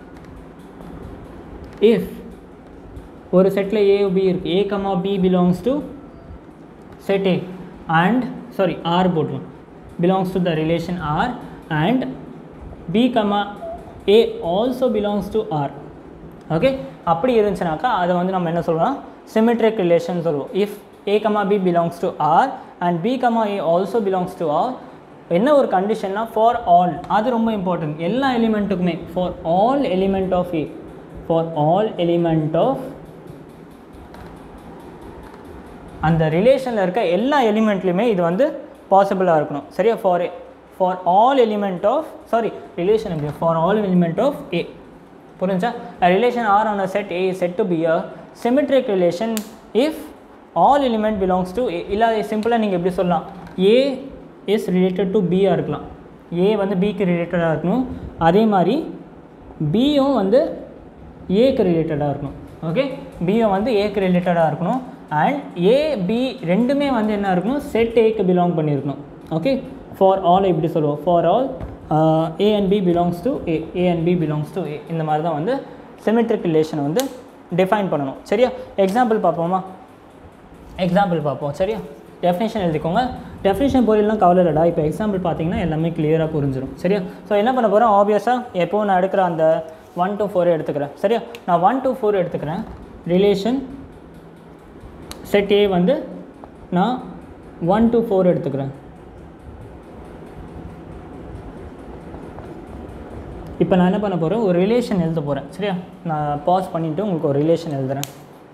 if ஒரு செட்டில் ஏ பி இருக்குது A comma B belongs to set A and sorry R போட்டுரும் belongs to the relation R and B comma A also belongs to R okay அப்படி இருந்துச்சுனாக்கா அதை வந்து நம்ம என்ன சொல்லுவோம் சிமெட்ரிக் ரிலேஷன் சொல்லுவோம் if A comma B belongs to R and B comma A also belongs to R என்ன ஒரு கண்டிஷன்னா ஃபார் ஆல் அது ரொம்ப இம்பார்ட்டன்ட் எல்லா எலிமெண்ட்டுக்குமே for all element of A for all element of அந்த ரிலேஷனில் இருக்க எல்லா எலிமெண்ட்லையுமே இது வந்து பாசிபிளாக இருக்கணும் சரியா for A for all element of sorry relation எப்படி for all element of A புரிஞ்சா relation R on a set A set to be a symmetric relation if all element belongs to A இல்லை சிம்பிளாக நீங்கள் எப்படி சொல்லலாம் A is related to பியாக இருக்கலாம் A வந்து பிக்கு ரிலேட்டடாக இருக்கணும் அதே மாதிரி பியும் வந்து ஏக்கு ரிலேட்டடாக இருக்கணும் ஓகே பியும் வந்து ஏக்கு ரிலேட்டடாக இருக்கணும் அண்ட் ஏ பி ரெண்டுமே வந்து என்ன இருக்கணும் செட் ஏக்கு பிலாங் பண்ணியிருக்கணும் ஓகே ஃபார் ஆல் இப்படி சொல்லுவோம் for all A and B belongs to A A and B belongs to A இந்த மாதிரி தான் வந்து சிமெட்ரிக் ரிலேஷனை வந்து டிஃபைன் பண்ணணும் சரியா எக்ஸாம்பிள் பார்ப்போமா எக்ஸாம்பிள் பார்ப்போம் சரியா டெஃபினேஷன் எழுதிக்கோங்க டெஃபினேஷன் பொருள்லாம் கவலை இல்லைடா இப்போ எக்ஸாம்பிள் பார்த்தீங்கன்னா எல்லாமே கிளியராக புரிஞ்சிடும் சரியா ஸோ என்ன பண்ண போகிறோம் ஆப்வியஸாக எப்போ நான் எடுக்கிற அந்த ஒன் to ஃபோர் எடுத்துக்கிறேன் சரியா நான் ஒன் to ஃபோர் எடுத்துக்கிறேன் ரிலேஷன் செட் ஏ வந்து நான் ஒன் to ஃபோர் எடுத்துக்கிறேன் இப்போ நான் என்ன பண்ண போகிறேன் ஒரு ரிலேஷன் எழுத போகிறேன் சரியா நான் பாஸ் பண்ணிவிட்டு உங்களுக்கு ஒரு ரிலேஷன் எழுதுறேன்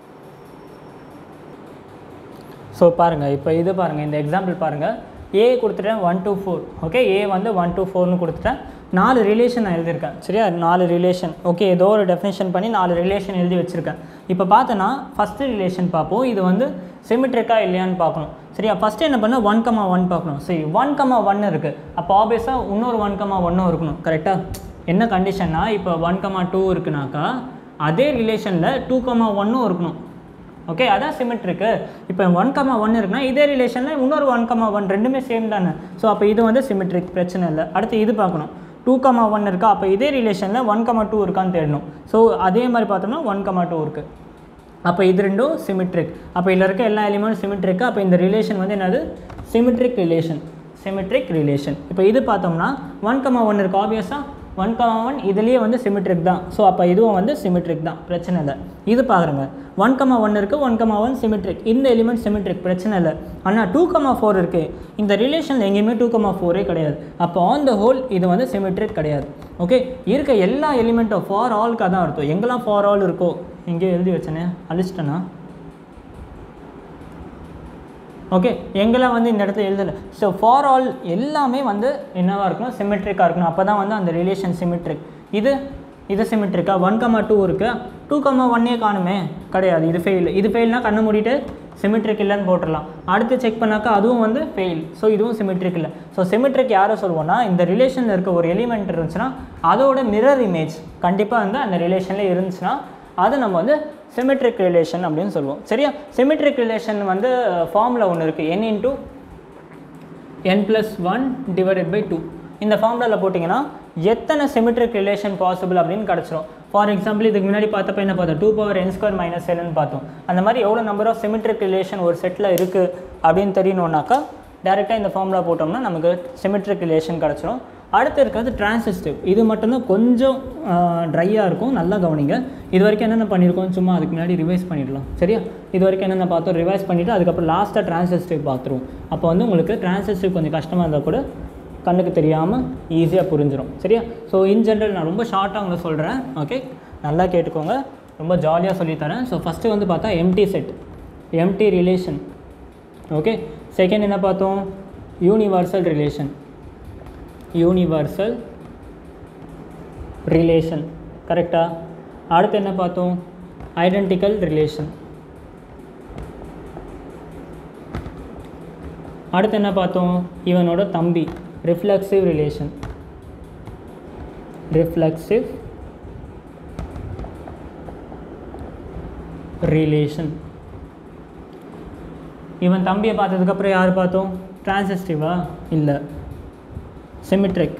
ஸோ பாருங்கள் இப்போ இது பாருங்கள் இந்த எக்ஸாம்பிள் பாருங்கள் ஏ கொடுத்துட்டேன் one to four okay A வந்து ஒன் to ஃபோர்னு கொடுத்துட்டேன் நாலு ரிலேஷன் நான் எழுதியிருக்கேன் சரியா நாலு ரிலேஷன் ஓகே ஏதோ ஒரு டெஃபினேஷன் பண்ணி நாலு ரிலேஷன் எழுதி வச்சுருக்கேன் இப்போ பார்த்தோன்னா ஃபஸ்ட்டு ரிலேஷன் பார்ப்போம் இது வந்து சிமெட்ரிக்கா இல்லையான்னு பார்க்கணும் சரியா ஃபஸ்ட்டு என்ன பண்ண ஒன் கமா ஒன் பார்க்கணும் சரி ஒன் கமா ஒன் இருக்குது அப்போ ஆப்வியஸாக இன்னொரு ஒன் கமா ஒன்னும் இருக்கணும் கரெக்டாக என்ன கண்டிஷன்னா இப்போ ஒன் கமா டூ இருக்குனாக்கா அதே ரிலேஷனில் டூ கமா ஒன்னும் இருக்கணும் ஓகே அதான் சிமெட்ரிக்கு இப்போ ஒன் கமா ஒன் இருக்குன்னா இதே ரிலேஷனில் இன்னொரு ஒன் கமா ஒன் ரெண்டுமே சேம் தானே ஸோ அப்போ இது வந்து சிமெட்ரிக் பிரச்சனை இல்லை அடுத்து இது பார்க்கணும் டூ கமா ஒன் இருக்கா அப்போ இதே ரிலேஷனில் ஒன் கமா டூ இருக்கான்னு தேடணும் ஸோ அதே மாதிரி பார்த்தோம்னா ஒன் கமா டூ இருக்குது அப்போ இது ரெண்டும் சிமெட்ரிக் அப்போ இதில் இருக்க எல்லா எலிமெண்ட்டும் சிமெட்ரிக்கு அப்போ இந்த ரிலேஷன் வந்து என்னது சிமெட்ரிக் ரிலேஷன் சிமெட்ரிக் ரிலேஷன் இப்போ இது பார்த்தோம்னா ஒன் கமா ஒன் இருக்குது ஆப்வியஸாக ஒன் கமா ஒன் இதுலேயே வந்து சிமெட்ரிக் தான் ஸோ அப்போ இதுவும் வந்து சிமெட்ரிக் தான் பிரச்சனை இல்லை இது பாருங்க ஒன் கமா ஒன் இருக்குது ஒன் கமா ஒன் சிமெட்ரிக் இந்த எலிமெண்ட் சிமெட்ரிக் பிரச்சனை இல்லை ஆனால் டூ கமா ஃபோர் இருக்குது இந்த ரிலேஷனில் எங்கேயுமே டூ கமா ஃபோரே கிடையாது அப்போ ஆன் த ஹோல் இது வந்து சிமெட்ரிக் கிடையாது ஓகே இருக்க எல்லா எலிமெண்ட்டும் ஃபார் ஆல்க்கு அதான் அர்த்தம் எங்கெல்லாம் ஃபார் ஆல் இருக்கோ எங்கேயோ எழுதி வச்சேனே அழிச்சிட்டேனா ஓகே எங்கெல்லாம் வந்து இந்த இடத்துல எழுதலை ஸோ ஃபார் ஆல் எல்லாமே வந்து என்னவாக இருக்கணும் சிமெட்ரிக்காக இருக்கணும் அப்போ தான் வந்து அந்த ரிலேஷன் சிமெட்ரிக் இது இது சிமெட்ரிக்கா ஒன் கமா டூ இருக்கு டூ கமா ஒன்னே காணுமே கிடையாது இது ஃபெயில் இது ஃபெயில்னா கண்ணை மூடிட்டு சிமெட்ரிக் இல்லைன்னு போட்டுடலாம் அடுத்து செக் பண்ணாக்கா அதுவும் வந்து ஃபெயில் ஸோ இதுவும் சிமெட்ரிக் இல்லை ஸோ சிமெட்ரிக் யாரை சொல்லுவோம்னா இந்த ரிலேஷனில் இருக்க ஒரு எலிமெண்ட் இருந்துச்சுன்னா அதோட மிரர் இமேஜ் கண்டிப்பாக வந்து அந்த ரிலேஷனில் இருந்துச்சுன்னா அது நம்ம வந்து சிமெட்ரிக் ரிலேஷன் அப்படின்னு சொல்லுவோம் சரியா சிமெட்ரிக் ரிலேஷன் வந்து ஃபார்மில் ஒன்று இருக்குது n into n plus one divided by two இந்த ஃபார்முலாவில் போட்டிங்கன்னா எத்தனை சிமெட்ரிக் ரிலேஷன் பாசிபிள் அப்படின்னு கிடச்சிரும் ஃபார் எக்ஸாம்பிள் இதுக்கு முன்னாடி பார்த்தப்ப என்ன பார்த்தோம் டூ பவர் என் ஸ்கொயர் மைனஸ் என்னு பார்த்தோம் அந்த மாதிரி எவ்வளோ நம்பர் ஆஃப் சிமெட்ரிக் ரிலேஷன் ஒரு செட்டில் இருக்குது அப்படின்னு தெரியணுன்னாக்கா டேரெக்டாக இந்த ஃபார்முலா போட்டோம்னா நமக்கு சிமெட்ரிக் ரிலேஷன் கிடச்சிரும் அடுத்து இருக்கிறது டிரான்சிஸ்டிவ் இது மட்டும்தான் கொஞ்சம் ட்ரையாக இருக்கும் நல்லா கவனிங்க இது வரைக்கும் என்னென்ன பண்ணியிருக்கோம் சும்மா அதுக்கு முன்னாடி ரிவைஸ் பண்ணிடலாம் சரியா இது வரைக்கும் என்னென்ன பார்த்தோம் ரிவைஸ் பண்ணிவிட்டு அதுக்கப்புறம் லாஸ்ட்டாக டிரான்சிஸ்டிவ் பார்த்துருவோம் அப்போ வந்து உங்களுக்கு டிரான்சிஸ்டிவ் கொஞ்சம் கஷ்டமாக இருந்தால் கூட கண்ணுக்கு தெரியாமல் ஈஸியாக புரிஞ்சிடும் சரியா ஸோ இன் ஜென்ரல் நான் ரொம்ப ஷார்ட்டாக உங்களுக்கு சொல்கிறேன் ஓகே நல்லா கேட்டுக்கோங்க ரொம்ப ஜாலியாக சொல்லித்தரேன் ஸோ ஃபஸ்ட்டு வந்து பார்த்தா empty set empty relation okay second என்ன பார்த்தோம் யூனிவர்சல் ரிலேஷன் யூனிவர்சல் ரிலேஷன் கரெக்டாக அடுத்து என்ன பார்த்தோம் ஐடென்டிக்கல் ரிலேஷன் அடுத்து என்ன பார்த்தோம் இவனோட தம்பி ரிஃப்ளெக்சிவ் ரிலேஷன் ரிஃப்ளெக்சிவ் ரிலேஷன் இவன் தம்பியை பார்த்ததுக்கப்புறம் யார் பார்த்தோம் டிரான்சிஸ்டிவா இல்லை சிமெட்ரிக்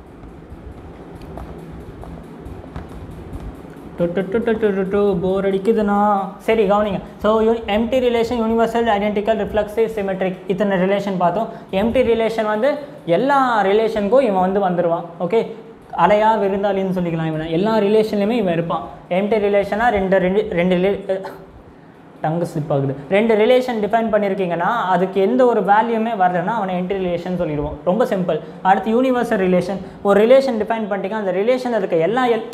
போர் அடிக்குதுண்ணா சரி கவனிங்க so U empty relation universal identical reflexive symmetric இத்தனை ரிலேஷன் பார்த்தோம் எம்டி ரிலேஷன் வந்து எல்லா ரிலேஷனுக்கும் இவன் வந்து வந்துடுவான் ஓகே அலையா விருந்தாளின்னு சொல்லிக்கலாம் இவனை எல்லா ரிலேஷன்லையுமே இவன் இருப்பான் எம்டி ரிலேஷனாக ரெண்டு ரெண்டு ரெண்டு ரிலே டங்கு ஸ்லிப் ஆகுது ரெண்டு ரிலேஷன் டிஃபைன் பண்ணியிருக்கீங்கன்னா அதுக்கு எந்த ஒரு வேல்யூமே வரலன்னா அவனை என்ட்ரி ரிலேஷன் சொல்லிடுவோம் ரொம்ப சிம்பிள் அடுத்து யூனிவர்சல் ரிலேஷன் ஒரு ரிலேஷன் டிஃபைன் பண்ணிட்டீங்க அந்த ரிலேஷனில் இருக்க எல்லா எல்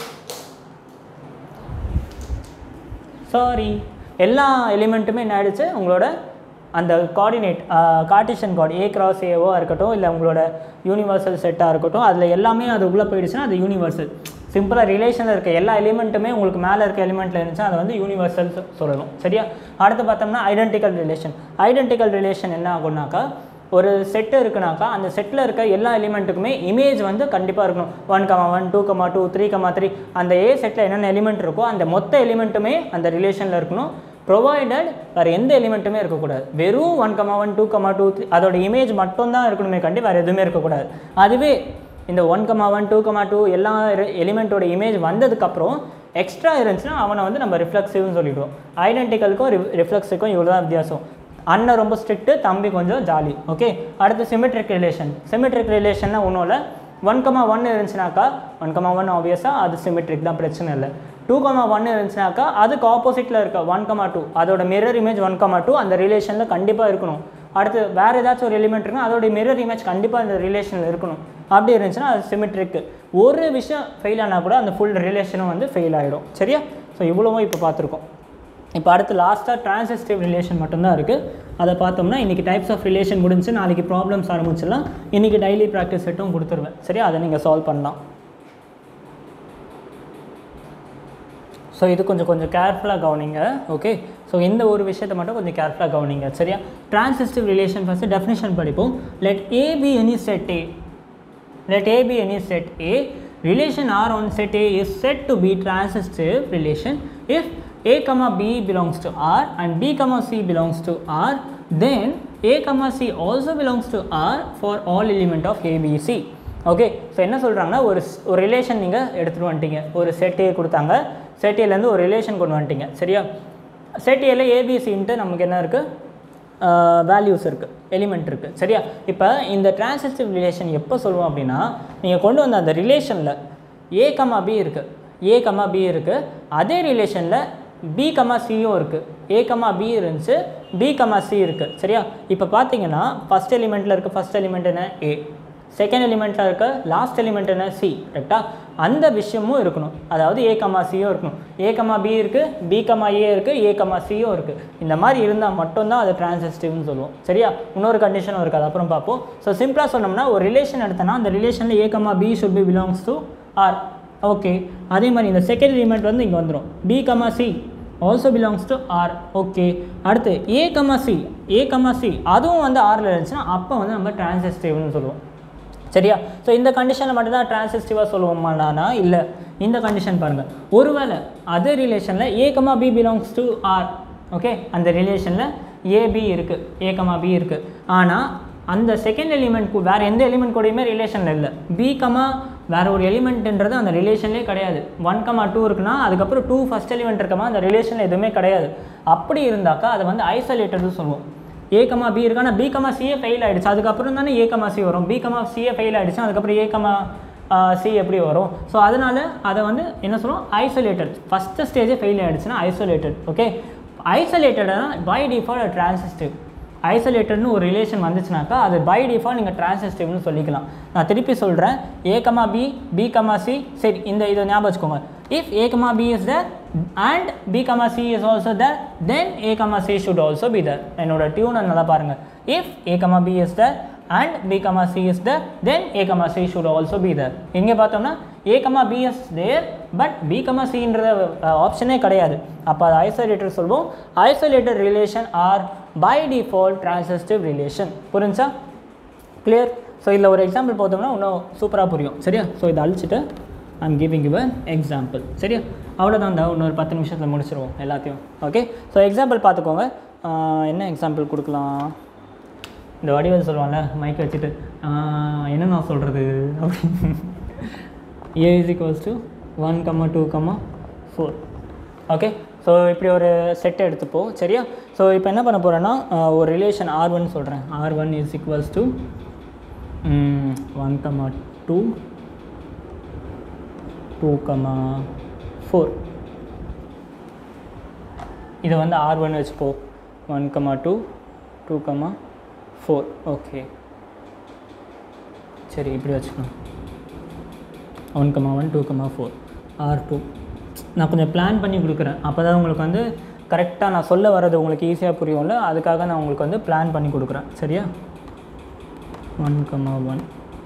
சாரி எல்லா எலிமெண்ட்டுமே என்ன ஆயிடுச்சு உங்களோட அந்த coordinate cartesian card A cross ஏவோ இருக்கட்டும் இல்லை உங்களோட யூனிவர்சல் செட்டாக இருக்கட்டும் அதில் எல்லாமே அது உள்ளே போயிடுச்சுன்னா அது யூனிவர்சல் சிம்பிளாக ரிலேஷனில் இருக்க எல்லா எலிமெண்ட்டுமே உங்களுக்கு மேலே இருக்க எலிமெண்ட்டில் இருந்துச்சுன்னா அதை வந்து யூனிவர்சல் சொல்லணும் சரியா அடுத்து பார்த்தோம்னா ஐடென்டிக்கல் ரிலேஷன் ஐடென்டிக்கல் ரிலேஷன் என்ன ஆகும்னாக்கா ஒரு செட்டு இருக்குனாக்கா அந்த செட்டில் இருக்க எல்லா எலிமெண்ட்டுக்குமே இமேஜ் வந்து கண்டிப்பாக இருக்கணும் one comma one two comma two three comma three அந்த ஏ செட்டில் என்னென்ன எலிமெண்ட் இருக்கோ அந்த மொத்த எலிமெண்ட்டுமே அந்த ரிலேஷனில் இருக்கணும் ப்ரொவைடட் வேறு எந்த எலிமெண்ட்டுமே இருக்கக்கூடாது வெறும் one comma one two comma two three அதோட இமேஜ் மட்டும்தான் இருக்கணுமே கண்டி வேறு எதுவுமே இருக்கக்கூடாது அதுவே இந்த one comma one two comma two எல்லா எலிமெண்ட்டோட இமேஜ் வந்ததுக்கப்புறம் எக்ஸ்ட்ரா இருந்துச்சுன்னா அவனை வந்து நம்ம ரிஃப்ளெக்சிவ்னு சொல்லிடுவோம் ஐடென்டிக்கலுக்கும் ரிஃப்ளெக்ஸுக்கும் இவ்வளோ தான் வித்தியாசம் அண்ணன் ரொம்ப ஸ்ட்ரிக்ட்டு தம்பி கொஞ்சம் ஜாலி ஓகே அடுத்து சிமெட்ரிக் ரிலேஷன் சிமெட்ரிக் ரிலேஷன்னா ஒன்றும் இல்லை ஒன் கமா ஒன் இருந்துச்சுனாக்கா ஒன் கமா ஒன் ஆப்வியஸாக அது சிமெட்ரிக் தான் பிரச்சனை இல்லை டூ கமா ஒன் இருந்துச்சுனாக்கா அதுக்கு ஆப்போசிட்டில் இருக்க ஒன் கமா டூ அதோட mirror image one comma two அந்த ரிலேஷனில் கண்டிப்பாக இருக்கணும் அடுத்து வேறு ஏதாச்சும் ஒரு எலிமெண்ட் இருக்குன்னா அதோட மிரர் இமேஜ் கண்டிப்பாக அந்த ரிலேஷனில் இருக்கணும் அப்படி இருந்துச்சுன்னா அது சிமெட்ரிக்கு ஒரு விஷயம் ஃபெயில் ஆனால் கூட அந்த ஃபுல் ரிலேஷனும் வந்து ஃபெயில் ஆகிடும் சரியா ஸோ இவ்வளவும் இப்போ பார்த்துருக்கோம் இப்போ அடுத்து லாஸ்ட்டாக டிரான்சிஸ்டிவ் ரிலேஷன் மட்டும்தான் இருக்குது அதை பார்த்தோம்னா இன்றைக்கி டைப்ஸ் ஆஃப் ரிலேஷன் முடிஞ்சு நாளைக்கு ப்ராப்ளம்ஸ் ஆரம்பிச்சிடலாம் இன்றைக்கி டெய்லி ப்ராக்டிஸ் செட்டும் கொடுத்துருவேன் சரியா அதை நீங்கள் சால்வ் பண்ணலாம் ஸோ இது கொஞ்சம் கொஞ்சம் கேர்ஃபுல்லாக கவனிங்க ஓகே ஸோ இந்த ஒரு விஷயத்தை மட்டும் கொஞ்சம் கேர்ஃபுல்லாக கவனிங்க சரியா டிரான்சிஸ்டிவ் ரிலேஷன் ஃபஸ்ட்டு டெஃபினேஷன் படிப்போம் let A B any set A let A be any set A, relation R on set A is said to be transitive relation if A comma B belongs to R and B comma C belongs to R, then A comma C also belongs to R for all element of A, B, C. Okay so என்ன சொல்கிறாங்கன்னா ஒரு ஸ்- ஒரு relation நீங்கள் எடுத்துகிட்டு வந்துட்டீங்க ஒரு set ஏ கொடுத்தாங்க செட் ஏலேருந்து ஒரு ரிலேஷன் கொண்டு வந்துட்டீங்க சரியா செட் ஏல ஏபிசின்ட்டு நமக்கு என்ன இருக்குது வேல்யூஸ் இருக்குது எலிமெண்ட் இருக்குது சரியா இப்போ இந்த டிரான்சிஸ்டிவ் ரிலேஷன் எப்போ சொல்லுவோம் அப்படின்னா நீங்கள் கொண்டு வந்த அந்த ரிலேஷனில் ஏ கமா பி இருக்குது ஏ கமா பி இருக்குது அதே ரிலேஷனில் பி கமா சியும் இருக்குது ஏ கமா பி இருந்துச்சு பி கமா சி இருக்குது சரியா இப்போ பார்த்தீங்கன்னா ஃபஸ்ட் எலிமெண்ட்டில் இருக்க ஃபஸ்ட் எலிமெண்ட் என்ன ஏ செகண்ட் எலிமெண்ட்டில் இருக்க லாஸ்ட் எலிமெண்ட் என்ன சி கரெக்டா அந்த விஷயமும் இருக்கணும் அதாவது ஏ கமா சியும் இருக்கணும் ஏ கமா பி இருக்குது பி கமா ஏ இருக்குது ஏ கமா சியும் இருக்குது இந்த மாதிரி இருந்தால் மட்டும்தான் அது டிரான்சிஸ்டிவ்னு சொல்லுவோம் சரியா இன்னொரு கண்டிஷனும் இருக்குது அது அப்புறம் பார்ப்போம் ஸோ சிம்பிளாக சொன்னோம்னா ஒரு ரிலேஷன் எடுத்தோன்னா அந்த ரிலேஷனில் A comma B should be belongs to R okay அதே மாதிரி இந்த செகண்ட் எலிமெண்ட் வந்து இங்கே வந்துடும் B comma C also belongs to R okay அடுத்து A comma C A comma C அதுவும் வந்து ஆரில் இருந்துச்சுன்னா அப்போ வந்து நம்ம டிரான்சிஸ்டிவ்னு சொல்லுவோம் சரியா ஸோ இந்த கண்டிஷனில் மட்டும்தான் டிரான்சிஸ்டிவாக சொல்லுவோமானா இல்லை இந்த கண்டிஷன் பாருங்கள் ஒருவேளை அதே ரிலேஷனில் A comma B belongs to R okay அந்த ரிலேஷனில் ஏபி இருக்குது ஏ கமா பி இருக்குது ஆனால் அந்த செகண்ட் எலிமெண்ட் வேறு எந்த எலிமெண்ட் கூடயுமே ரிலேஷனில் இல்லை பி கமா வேறு ஒரு எலிமெண்ட்ன்றது அந்த ரிலேஷன்லேயே கிடையாது ஒன் கமா டூ இருக்குன்னா அதுக்கப்புறம் டூ ஃபஸ்ட் எலிமெண்ட் இருக்கமா அந்த ரிலேஷனில் எதுவுமே கிடையாது அப்படி இருந்தாக்கா அதை வந்து ஐசோலேட்டட்னு சொல்லுவோம் ஏ கமா பி இருக்கு ஆனால் பி கமா சிஏ ஃபெயில் ஆயிடுச்சு அதுக்கப்புறம் தானே ஏ கமா சி வரும் பி கமா சிஏ ஃபெயில் ஆயிடுச்சு அதுக்கப்புறம் ஏ கமா சி எப்படி வரும் ஸோ அதனால அதை வந்து என்ன சொல்லுவோம் ஐசோலேட்டட் ஃபஸ்ட்டு ஸ்டேஜே ஃபெயில் ஆயிடுச்சுன்னா ஐசோலேட்டட் ஓகே ஐசோலேட்டட்னா பை டிஃபால்ட் டிரான்சிஸ்டிவ் ஐசோலேட்டட்னு ஒரு ரிலேஷன் வந்துச்சுனாக்கா அது பை டிஃபால்ட் நீங்கள் டிரான்சிஸ்டிவ்னு சொல்லிக்கலாம் நான் திருப்பி சொல்கிறேன் A comma B B comma C சரி இந்த இதை ஞாபகம் வச்சுக்கோங்க if A comma B is there and b comma c is also there then a comma c should also be there என்னோட டியூனை நல்லா பாருங்க if a comma b is there and b comma c is there then a comma c should also be there இங்கே பார்த்தோம்னா a comma b is there but b comma c ன்ற ஆப்ஷனே கிடையாது அப்போ அது ஐசோலேட்டர் சொல்வோம் isolated relation R by default transitive relation புரிஞ்சா clear so இதில் ஒரு எக்ஸாம்பிள் பார்த்தோம்னா இன்னும் சூப்பராக புரியும் சரியா ஸோ இதை அழிச்சிட்டு ஐம் கிவிங் யூ எக்ஸாம்பிள் சரியா அவ்வளோதான் தான் இன்னொரு பத்து நிமிஷத்தில் முடிச்சிருவோம் எல்லாத்தையும் ஓகே ஸோ எக்ஸாம்பிள் பார்த்துக்கோங்க ஆஹ் என்ன எக்ஸாம்பிள் கொடுக்கலாம் இந்த வடிவல் சொல்லுவான்ல மைக் வச்சுட்டு ஆஹ் என்ன நான் சொல்கிறது அப்படின்னு A is equals to one comma two comma four okay so இப்படி ஒரு செட் எடுத்துப்போம் சரியா ஸோ இப்போ என்ன பண்ண போகிறேன்னா ஒரு ரிலேஷன் ஆர் ஒன் சொல்கிறேன் R one is equals to one comma two two comma four இதை வந்து ஆர் ஒன் வச்சுப்போ one comma two two comma four okay சரி இப்படி வச்சுக்கலாம் one comma one two comma four R two நான் கொஞ்சம் plan பண்ணி கொடுக்குறேன் அப்போ தான் உங்களுக்கு வந்து கரெக்டாக நான் சொல்ல வர்றது உங்களுக்கு ஈஸியாக புரியும்ல அதுக்காக நான் உங்களுக்கு வந்து பிளான் பண்ணி கொடுக்குறேன் சரியா one comma one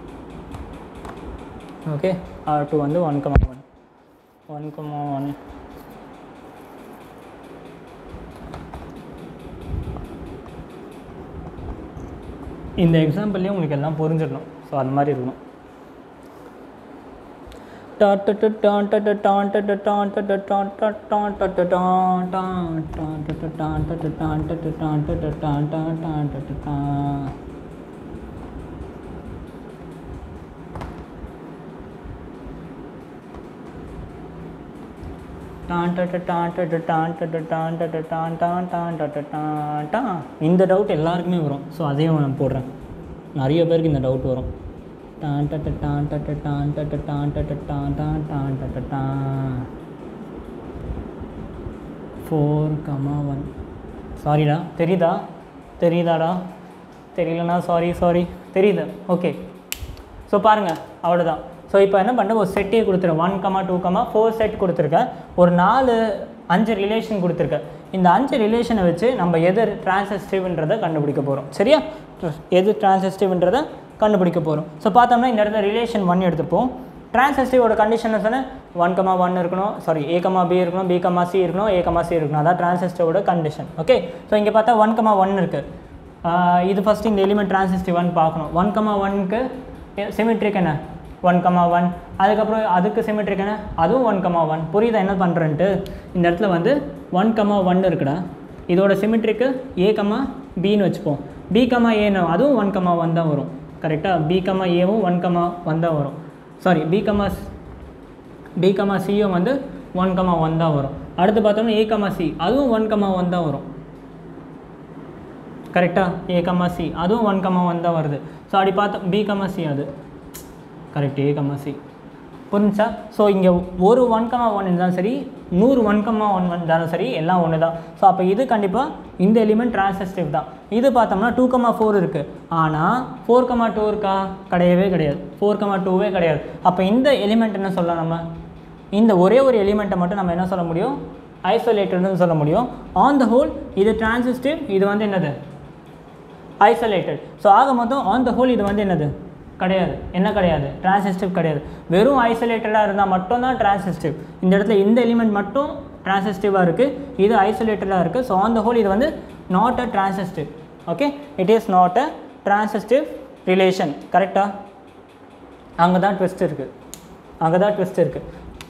okay R two வந்து one comma one one comma one இந்த எக்ஸாம்பிள்லேயே உங்களுக்கு எல்லாம் புரிஞ்சிடணும் ஸோ அது மாதிரி இருக்கணும் இந்த டவுட் எல்லாருக்குமே வரும் ஸோ அதையும் நான் போடுறேன் நிறைய பேருக்கு இந்த டவுட் வரும் டான் டட்ட டான் டட்ட டான் டட்ட டான் டட்ட டான் டான் டான் டட்ட டான் ஃபோர் கமா ஒன் சாரிடா தெரியுதா தெரியுதாடா தெரியலனா சாரி சாரி தெரியுது ஓகே ஸோ பாருங்கள் அவ்வளோதான் ஸோ இப்போ என்ன பண்ணுறேன் ஒரு செட்டே கொடுத்துருக்கேன் one comma two comma four set கொடுத்துருக்கேன் ஒரு நாலு அஞ்சு ரிலேஷன் கொடுத்துருக்கேன் இந்த அஞ்சு ரிலேஷனை வச்சு நம்ம எது டிரான்சிஸ்டிவ்ன்றதை கண்டுபிடிக்க போகிறோம் சரியா எது டிரான்சிஸ்டிவ்ன்றதை கண்டுபிடிக்க போகிறோம் ஸோ பார்த்தோம்னா இந்த இடத்துல ரிலேஷன் ஒன் எடுத்துப்போம் டிரான்சிஸ்டிவோட கண்டிஷன் சொன்னேன் ஒன் கமா ஒன் இருக்கணும் சாரி ஏ கமா பி இருக்கணும் பி கமா சி இருக்கணும் ஏ கமா சி இருக்கணும் அதான் டிரான்சிஸ்டிவோட கண்டிஷன் ஓகே ஸோ இங்கே பார்த்தா ஒன் கமா ஒன் இருக்குது இது ஃபஸ்ட்டு இந்த எலிமெண்ட் டிரான்சிஸ்டிவ் ஒன் பார்க்கணும் ஒன் கமா ஒன்க்கு சிமெட்ரிக் என்ன ஒன் கமா ஒன் அதுக்கப்புறம் அதுக்கு சிமெட்ரிக் என்ன அதுவும் ஒன் கமா ஒன் புரியுதா என்ன பண்ணுறேன்ட்டு இந்த இடத்துல வந்து ஒன் கமா ஒன் இருக்குடா இதோட சிமெட்ரிக்கு ஏ கமா பின்னு வச்சுப்போம் பி கமா ஏன்னு அதுவும் ஒன் கமா ஒன் தான் வரும் கரெக்டாக பி கமா ஏவும் ஒன் கமா ஒன் தான் வரும் sorry B comma B comma சியும் வந்து ஒன் கமா ஒன் தான் வரும் அடுத்து பார்த்தோம்னா ஏ கமா சி அதுவும் ஒன் கமா ஒன் தான் வரும் கரெக்டாக ஏ கமா சி அதுவும் ஒன் கமா ஒன் தான் வருது ஸோ அப்படி பார்த்தோம் பி கமா சி அது கரெக்ட் ஏ கமா சி புரிஞ்சா ஸோ இங்கே ஒரு ஒன் கமா ஒன் இருந்தாலும் சரி நூறு ஒன் கமா ஒன் இருந்தாலும் சரி எல்லாம் ஒன்று தான் ஸோ அப்போ இது கண்டிப்பாக இந்த எலிமெண்ட் டிரான்சிஸ்டிவ் தான் இது பார்த்தோம்னா டூ கமா ஃபோர் இருக்குது ஆனால் ஃபோர் கமா டூ இருக்கா கிடையவே கிடையாது ஃபோர் கமா டூவே கிடையாது அப்போ இந்த எலிமெண்ட் என்ன சொல்லலாம் நம்ம இந்த ஒரே ஒரு எலிமெண்ட்டை மட்டும் நம்ம என்ன சொல்ல முடியும் ஐசோலேட்டட்னு சொல்ல முடியும் ஆன் த ஹோல் இது டிரான்சிஸ்டிவ் இது வந்து என்னது ஐசோலேட்டட் ஸோ ஆக மொத்தம் ஆன் த ஹோல் இது வந்து என்னது கிடையாது என்ன கிடையாது டிரான்சிஸ்டிவ் கிடையாது வெறும் ஐசோலேட்டடாக இருந்தால் மட்டும்தான் டிரான்சிஸ்டிவ் இந்த இடத்துல இந்த எலிமெண்ட் மட்டும் டிரான்சிஸ்டிவாக இருக்குது இது ஐசோலேட்டடாக இருக்குது ஸோ ஆன் த ஹோல் இது வந்து not a transitive okay it is not a transitive relation கரெக்டாக அங்கே தான் ட்விஸ்ட் இருக்குது அங்கே தான் ட்விஸ்ட் இருக்குது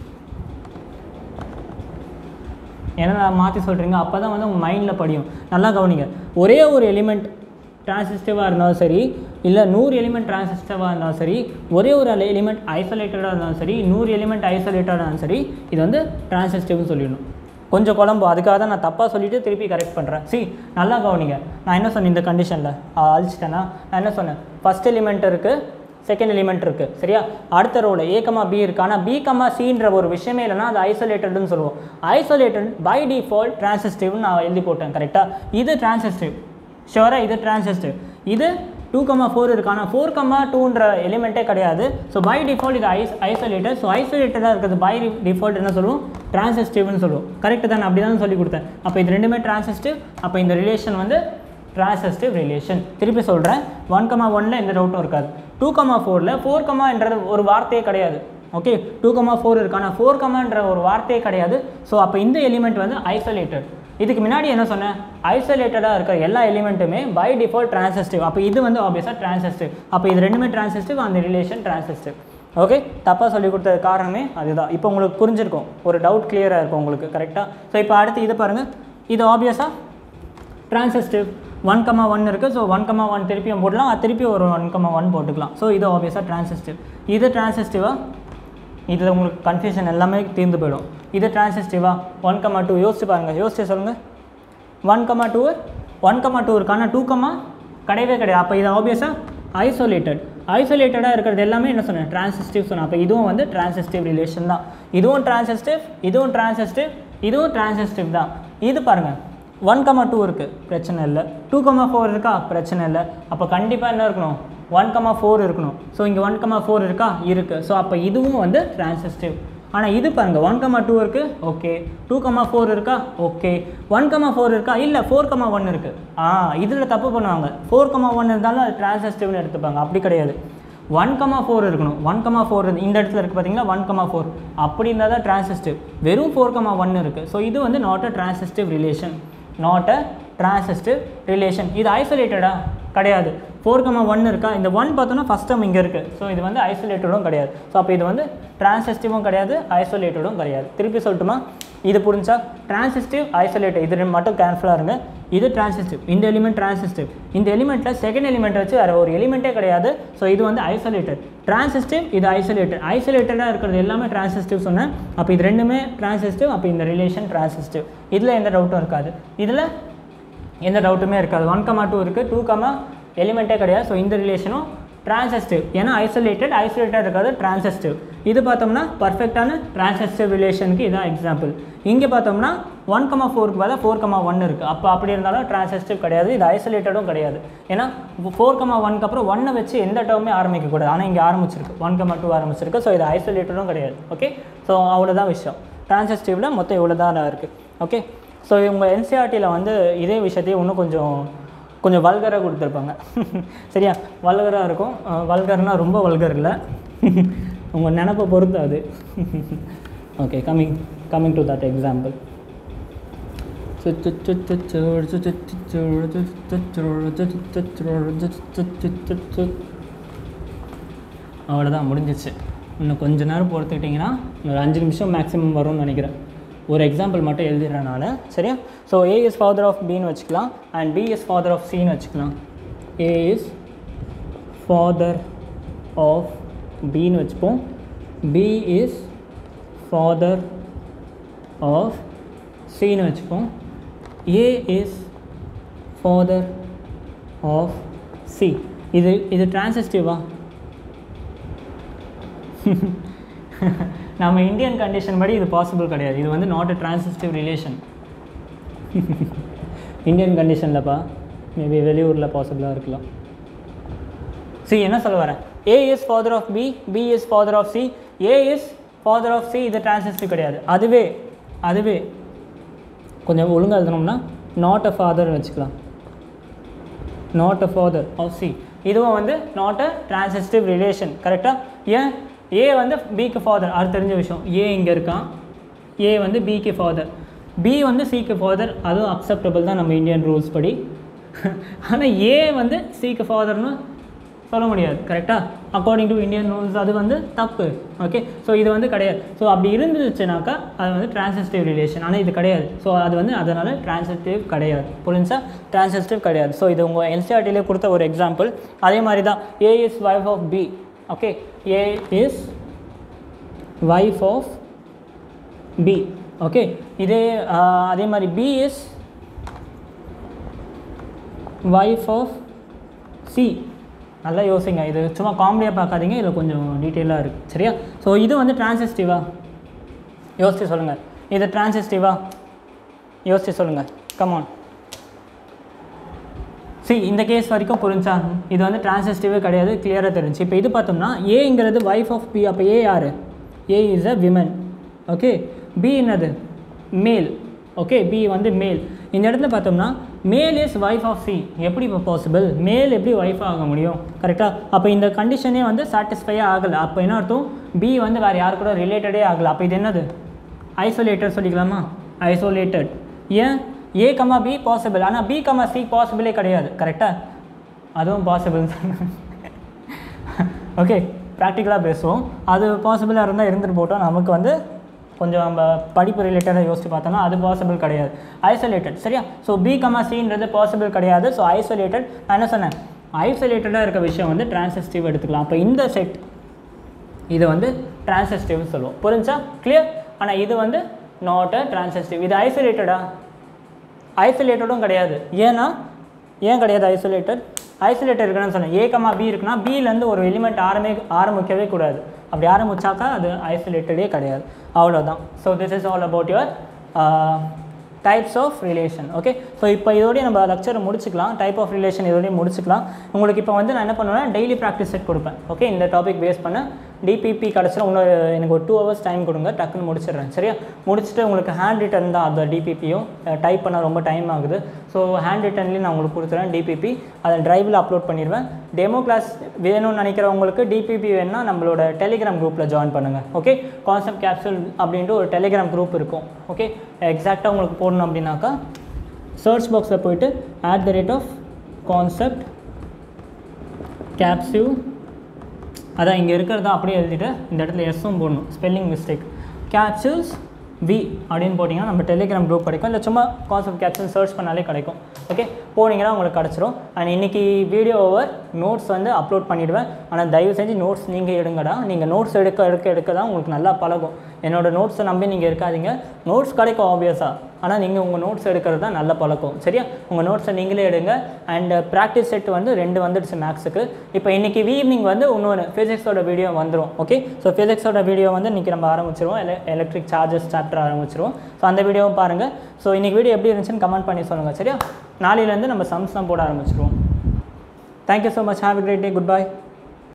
ஏன்னா நான் மாற்றி சொல்கிறீங்க அப்போ தான் வந்து உங்கள் மைண்டில் படியும் நல்லா கவனிங்க ஒரே ஒரு எலிமெண்ட் டிரான்சிஸ்டிவாக இருந்தாலும் சரி இல்லை நூறு எலிமெண்ட் டிரான்சிஸ்டிவாக இருந்தாலும் சரி ஒரே ஒரு எலிமெண்ட் ஐசோலேட்டடாக இருந்தாலும் சரி நூறு எலிமெண்ட் ஐசோலேட்டடாக இருந்தாலும் சரி இது வந்து டிரான்சிஸ்டிவ்னு சொல்லிடணும் கொஞ்சம் குழம்பு அதுக்காக தான் நான் தப்பாக சொல்லிவிட்டு திருப்பி கரெக்ட் பண்ணுறேன் சி நல்லா கவனிங்க நான் என்ன சொன்னேன் இந்த கண்டிஷனில் அழிச்சிட்டேன்னா நான் என்ன சொன்னேன் ஃபஸ்ட் எலிமெண்ட் இருக்குது செகண்ட் எலிமெண்ட் இருக்குது சரியா அடுத்த ரோவில் ஏ கமா பி இருக்குது ஆனால் பி கமா சின்ற ஒரு விஷயமே இல்லைன்னா அது ஐசோலேட்டட்னு சொல்லுவோம் ஐசோலேட்டட் பை டிஃபால்ட் டிரான்சிஸ்டிவ்னு நான் எழுதி போட்டேன் கரெக்டாக இது டிரான்சிஸ்டிவ் ஷுவராக இது டிரான்சிஸ்டிவ் இது டூ கமா ஃபோர் இருக்கு ஆனால் ஃபோர் கமா டூன்ற எலிமெண்ட்டே கிடையாது ஸோ பை டிஃபால்ட் இது ஐஸ் ஐசோலேட்டட் ஸோ ஐசோலேட்டடாக இருக்கிறது பை டிஃபால்ட் என்ன சொல்லுவோம் டிரான்சிஸ்டிவ்னு சொல்லுவோம் கரெக்டு தான் அப்படி தான் சொல்லி கொடுத்தேன் அப்போ இது ரெண்டுமே டிரான்சிஸ்டிவ் அப்போ இந்த ரிலேஷன் வந்து டிரான்சிஸ்டிவ் ரிலேஷன் திருப்பி சொல்கிறேன் ஒன் கமா ஒனில் எந்த டவுட்டும் இருக்காது டூ கமா ஃபோரில் ஃபோர் கமான்றது ஒரு வார்த்தையே கிடையாது ஓகே டூ கமா ஃபோர் இருக்கு ஆனால் ஃபோர் கமான்ற ஒரு வார்த்தையே கிடையாது ஸோ அப்போ இந்த எலிமெண்ட் வந்து ஐசோலேட்டட் இதுக்கு முன்னாடி என்ன சொன்னேன் ஐசோலேட்டடாக இருக்கிற எல்லா எலிமெண்ட்டுமே பை டிஃபால்ட் டிரான்சிஸ்டிவ் அப்போ இது வந்து ஆப்வியஸாக டிரான்சிஸ்டிவ் அப்போ இது ரெண்டுமே டிரான்சிஸ்டிவ் அந்த ரிலேஷன் டிரான்சிஸ்டிவ் ஓகே தப்பாக சொல்லி கொடுத்தது காரணமே அதுதான் இப்போ உங்களுக்கு புரிஞ்சிருக்கும் ஒரு டவுட் கிளியராக இருக்கும் உங்களுக்கு கரெக்டாக ஸோ இப்போ அடுத்து இது பாருங்கள் இது ஆப்வியஸாக டிரான்சிஸ்டிவ் ஒன் கமா ஒன் இருக்குது ஸோ ஒன் கமா ஒன் திருப்பியும் போடலாம் அது திருப்பி ஒரு ஒன் கமா ஒன் போட்டுக்கலாம் ஸோ இது ஆப்வியஸாக டிரான்சிஸ்டிவ் இது டிரான்சிஸ்டிவாக இதில் உங்களுக்கு கன்ஃபியூஷன் எல்லாமே தீர்ந்து போயிடும் இது டிரான்சிஸ்டிவா ஒன் கமா டூ யோசிச்சு பாருங்கள் யோசிச்சு சொல்லுங்கள் one comma two one comma two இருக்கு ஆனால் டூ கமா கிடையவே கிடையாது அப்போ இது ஆப்வியஸாக ஐசோலேட்டட் ஐசோலேட்டடாக இருக்கிறது எல்லாமே என்ன சொன்னேன் டிரான்சிஸ்டிவ் சொன்னேன் அப்போ இதுவும் வந்து டிரான்சிஸ்டிவ் ரிலேஷன் தான் இதுவும் டிரான்சிஸ்டிவ் இதுவும் டிரான்சிஸ்டிவ் இதுவும் டிரான்சிஸ்டிவ் தான் இது பாருங்கள் ஒன் கமா டூ இருக்குது பிரச்சனை இல்லை டூ கமா ஃபோர் இருக்கா பிரச்சனை இல்லை அப்போ கண்டிப்பாக என்ன இருக்கணும் ஒன் கமா ஃபோர் இருக்கணும் ஸோ இங்கே ஒன் கமா ஃபோர் இருக்கா இருக்குது ஸோ அப்போ இதுவும் வந்து டிரான்சிஸ்டிவ் ஆனால் இது பாருங்கள் ஒன் கமா டூ இருக்குது ஓகே டூ கமா ஃபோர் இருக்கா ஓகே ஒன் கமா ஃபோர் இருக்கா இல்லை ஃபோர் கமா ஒன் இருக்குது ஆ இதில் தப்பு பண்ணுவாங்க ஃபோர் கமா ஒன் இருந்தாலும் அது டிரான்சிஸ்டிவ்னு எடுத்துப்பாங்க அப்படி கிடையாது ஒன் கமா ஃபோர் இருக்கணும் ஒன் கமா ஃபோர் இந்த இடத்துல இருக்குது பார்த்தீங்களா ஒன் கமா ஃபோர் அப்படி இருந்தால் தான் டிரான்சிஸ்டிவ் வெறும் ஃபோர் கமா ஒன் இருக்குது ஸோ இது வந்து not a transitive relation not a transitive relation இது ஐசோலேட்டடா கிடையாது ஃபோர் கமா ஒன் இருக்கா இந்த ஒன் பார்த்தோன்னா ஃபஸ்ட் டைம் இங்கே இருக்குது ஸோ இது வந்து ஐசோலேட்டடும் கிடையாது ஸோ அப்போ இது வந்து டிரான்சிஸ்டிவும் கிடையாது ஐசோலேட்டடும் கிடையாது திருப்பி சொல்லட்டுமா இது புரிஞ்சா டிரான்சிஸ்டிவ் ஐசோலேட்டட் இது ரெண்டு மட்டும் கேன்சலாக இருங்க இது டிரான்சிஸ்டிவ் இந்த எலிமெண்ட் டிரான்சிஸ்டிவ் இந்த எலிமெண்ட்டில் செகண்ட் எலிமெண்ட் வச்சு வேறு ஒரு எலிமெண்ட்டே கிடையாது ஸோ இது வந்து ஐசோலேட்டட் டிரான்சிஸ்டிவ் இது ஐசோலேட்டட் ஐசோலேட்டடாக இருக்கிறது எல்லாமே டிரான்சிஸ்டிவ் சொன்னேன் அப்போ இது ரெண்டுமே டிரான்சிஸ்டிவ் அப்போ இந்த ரிலேஷன் டிரான்சிஸ்டிவ் இதில் எந்த டவுட்டும் இருக்காது இதில் எந்த டவுட்டுமே இருக்காது ஒன் கமா டூ இருக்குது டூ கமா எலிமெண்ட்டே கிடையாது ஸோ இந்த ரிலேஷனும் டிரான்சஸ்டிவ் ஏன்னா ஐசோலேட்டட் ஐசோலேட்டட் இருக்காது டிரான்சஸ்டிவ் இது பார்த்தோம்னா பர்ஃபெக்டான டிரான்சஸ்டிவ் ரிலேஷனுக்கு இதான் எக்ஸாம்பிள் இங்கே பார்த்தோம்னா ஒன் கமா ஃபோருக்கு பதிலாக ஃபோர் கமா ஒன் இருக்குது அப்போ அப்படி இருந்தாலும் டிரான்சஸ்டிவ் கிடையாது இது ஐசோலேட்டடும் கிடையாது ஏன்னா ஃபோர் கமா ஒன்க்கு அப்புறம் ஒன்னை வச்சு எந்த டேர்மே ஆரம்பிக்கக்கூடாது ஆனால் இங்கே ஆரம்பிச்சிருக்கு ஒன் கமா டூ ஆரம்பிச்சிருக்கு ஸோ இது ஐசோலேட்டடும் கிடையாது ஓகே ஸோ அவ்வளோதான் விஷயம் டிரான்சஸ்டிவில் மொத்தம் இவ்வளோ தான் இருக்குது ஓகே ஸோ இவங்க என்சிஆர்டியில் வந்து இதே விஷயத்தையும் இன்னும் கொஞ்சம் கொஞ்சம் வல்கராக கொடுத்துருப்பாங்க சரியா வல்கராக இருக்கும் வல்கர்னால் ரொம்ப வல்கர் இல்லை உங்கள் நினப்பை பொறுத்து அது okay coming coming to that example அவ்வளோதான் முடிஞ்சிச்சு இன்னும் கொஞ்ச நேரம் பொறுத்துக்கிட்டிங்கன்னா ஒரு அஞ்சு நிமிஷம் மேக்ஸிமம் வரும்னு நினைக்கிறேன் ஒரு எக்ஸாம்பிள் மட்டும் எழுதிடுறனால சரியா so A is father of பின்னு வச்சுக்கலாம் and B is father of சின்னு வச்சுக்கலாம் ஏ இஸ் ஃபாதர் ஆஃப் பின்னு வச்சுப்போம் பி இஸ் ஃபாதர் ஆஃப் சின்னு வச்சுப்போம் A is father of C இது இது டிரான்சிஸ்டிவா நம்ம இந்தியன் கண்டிஷன் படி இது பாசிபிள் கிடையாது இது வந்து நாட் அ டிரான்சிஸ்டிவ் ரிலேஷன் இந்தியன் கண்டிஷன்லப்பா மேபி வெளியூரில் பாசிபிளாக இருக்கலாம் சி என்ன சொல்ல வரேன் A is father of B B is father of C A is father of C இது டிரான்சிஸ்டிவ் கிடையாது அதுவே அதுவே கொஞ்சம் ஒழுங்காக எழுதணும்னா நாட் அ ஃபாதர் வச்சுக்கலாம் not a father of C இதுவும் வந்து நாட் அ டிரான்சிஸ்டிவ் ரிலேஷன் கரெக்டாக ஏன் ஏ வந்து பிக்கு ஃபாதர் அது தெரிஞ்ச விஷயம் ஏ இங்கே இருக்கான் ஏ வந்து பிக்கு ஃபாதர் பி வந்து சிக்கு ஃபாதர் அதுவும் அக்செப்டபிள் தான் நம்ம இந்தியன் ரூல்ஸ் படி ஆனால் ஏ வந்து சிக்கு ஃபாதர்னு சொல்ல முடியாது கரெக்டாக அக்கார்டிங் டு இந்தியன் ரூல்ஸ் அது வந்து தப்பு ஓகே ஸோ இது வந்து கிடையாது ஸோ அப்படி இருந்துச்சுனாக்கா அது வந்து டிரான்சிஸ்டிவ் ரிலேஷன் ஆனால் இது கிடையாது ஸோ அது வந்து அதனால் டிரான்சிஸ்டிவ் கிடையாது புரிஞ்சா டிரான்சிஸ்டிவ் கிடையாது ஸோ இது உங்கள் என்சிஆர்டிலே கொடுத்த ஒரு எக்ஸாம்பிள் அதே மாதிரி தான் A is wife of B okay A is wife of B okay இதே ஆஹ், அதே மாதிரி B is wife of C நல்லா யோசிங்க இது சும்மா காமெடியாக பார்க்காதீங்க இதில் கொஞ்சம் டீட்டெயிலாக இருக்குது சரியா ஸோ இது வந்து டிரான்சிஸ்டிவா யோசிச்சு சொல்லுங்கள் இது டிரான்சிஸ்டிவா யோசிச்சு சொல்லுங்கள் கமான் சி இந்த கேஸ் வரைக்கும் புரிஞ்சா இது வந்து டிரான்சிஸ்டிவே கிடையாது கிளியராக தெரிஞ்சு இப்போ இது பார்த்தோம்னா ஏங்கிறது வைஃப் ஆஃப் பி அப்போ ஏ யார் A is a women okay B என்னது மேல் ஓகே பி வந்து மேல் இந்த இடத்துல பார்த்தோம்னா மேல் இஸ் வைஃப் ஆஃப் சி எப்படி இப்போ பாசிபிள் மேல் எப்படி ஒய்ஃப் ஆக முடியும் கரெக்டாக அப்போ இந்த கண்டிஷனே வந்து சாட்டிஸ்ஃபையே ஆகலை அப்போ என்ன அர்த்தம் பி வந்து வேறு யார் கூட ரிலேட்டடே ஆகலை அப்போ இது என்னது ஐசோலேட்டட் சொல்லிக்கலாமா ஐசோலேட்டட் ஏன் ஏ கமா பி பாசிபிள் ஆனால் பி கமா சி பாசிபிளே கிடையாது கரெக்டாக அதுவும் பாசிபிள் ஓகே ப்ராக்டிக்கலாக பேசுவோம் அது பாசிபிளாக இருந்தால் இருந்துட்டு போட்டோம் நமக்கு வந்து கொஞ்சம் நம்ம படிப்பு ரிலேட்டடாக யோசிச்சு பார்த்தோம்னா அது பாசிபிள் கிடையாது ஐசோலேட்டட் சரியா ஸோ பி கமா சின்றது பாசிபிள் கிடையாது ஸோ ஐசோலேட்டட் நான் என்ன சொன்னேன் ஐசோலேட்டடாக இருக்க விஷயம் வந்து டிரான்சிஸ்டிவ் எடுத்துக்கலாம் அப்போ இந்த செட் இது வந்து டிரான்சிஸ்டிவ்னு சொல்லுவோம் புரிஞ்சா கிளியர் ஆனால் இது வந்து நாட் அ டிரான்சிஸ்டிவ் இது ஐசோலேட்டடா ஐசோலேட்டடும் கிடையாது ஏன்னா ஏன் கிடையாது ஐசோலேட்டட் ஐசோலேட்டட் இருக்குன்னு சொன்னேன் ஏ கமா பி இருக்குன்னா பிலேருந்து ஒரு எலிமெண்ட் ஆரம்பி ஆரம்பிக்கவே கூடாது அப்படி ஆரம்பிச்சாக்கா அது ஐசோலேட்டடே கிடையாது அவ்வளோதான் so this is all about your types of relation okay so இப்போ இதோடய நம்ம லெக்சரை முடிச்சுக்கலாம் டைப் ஆஃப் ரிலேஷன் இதோடய முடிச்சுக்கலாம் உங்களுக்கு இப்போ வந்து நான் என்ன பண்ணுவேன்னா டெய்லி ப்ராக்டிஸ் செட் கொடுப்பேன் ஓகே இந்த டாபிக் பேஸ் பண்ண டிபிபி கிடச்சிடும் இன்னும் எனக்கு ஒரு டூ ஹவர்ஸ் டைம் கொடுங்க டக்குன்னு முடிச்சிடுறேன் சரியா முடிச்சுட்டு உங்களுக்கு ஹேண்ட் ரிட்டன் தான் அந்த டிபிபியும் டைப் பண்ண ரொம்ப டைம் ஆகுது ஸோ ஹேண்ட் ரிட்டன்லேயும் நான் உங்களுக்கு கொடுத்துறேன் டிபிபி அதை டிரைவில் அப்லோட் பண்ணிடுவேன் டெமோ கிளாஸ் வேணும்னு நினைக்கிறவங்களுக்கு டிபிபி வேணும்னா நம்மளோட டெலிகிராம் குரூப்பில் ஜாயின் பண்ணுங்கள் ஓகே கான்செப்ட் கேப்சூல் அப்படின்ட்டு ஒரு டெலிகிராம் குரூப் இருக்கும் ஓகே எக்ஸாக்டாக உங்களுக்கு போடணும் அப்படின்னாக்கா சர்ச் பாக்ஸில் போயிட்டு at the rate of concept capsule அதான் இங்கே இருக்கிறத அப்படியே எழுதிட்டு இந்த இடத்துல எஸ்ஸும் போடணும் ஸ்பெல்லிங் மிஸ்டேக் கேப்சூல்ஸ் வி அப்படின்னு போட்டிங்கன்னா நம்ம டெலிகிராம் குரூப் கிடைக்கும் இல்லை சும்மா கான்செப்ட் கேப்சூல் சர்ச் பண்ணாலே கிடைக்கும் ஓகே போனீங்கன்னா உங்களுக்கு கிடச்சிரும் அண்ட் இன்றைக்கி வீடியோ ஓவர் நோட்ஸ் வந்து அப்லோட் பண்ணிவிடுவேன் ஆனால் தயவு செஞ்சு நோட்ஸ் நீங்கள் எடுங்கடா நீங்கள் நோட்ஸ் எடுக்க எடுக்க எடுக்க தான் உங்களுக்கு நல்லா பழகும் என்னோட நோட்ஸை நம்பி நீங்கள் இருக்காதீங்க நோட்ஸ் கிடைக்கும் ஆப்வியஸாக ஆனால் நீங்கள் உங்கள் நோட்ஸ் எடுக்கிறது தான் நல்ல பழக்கம் சரியா உங்கள் நோட்ஸை நீங்களே எடுங்க அண்ட் ப்ராக்டிஸ் செட் வந்து ரெண்டு வந்துடுச்சு மேக்ஸுக்கு இப்போ இன்றைக்கி ஈவினிங் வந்து இன்னொரு ஃபிசிக்ஸோட வீடியோ வந்துடும் ஓகே ஸோ ஃபிசிக்ஸோட வீடியோ வந்து இன்றைக்கி நம்ம ஆரம்பிச்சிருவோம் எல எலக்ட்ரிக் சார்ஜஸ் சாப்டர் ஆரம்பிச்சிருவோம் ஸோ அந்த வீடியோவும் பாருங்கள் ஸோ இன்றைக்கி வீடியோ எப்படி இருந்துச்சுன்னு கமெண்ட் பண்ணி சொல்லுங்கள் சரியா நாளையிலேருந்து நம்ம சம்ஸ் தான் போட ஆரம்பிச்சிருவோம் thank you so much have a great day good by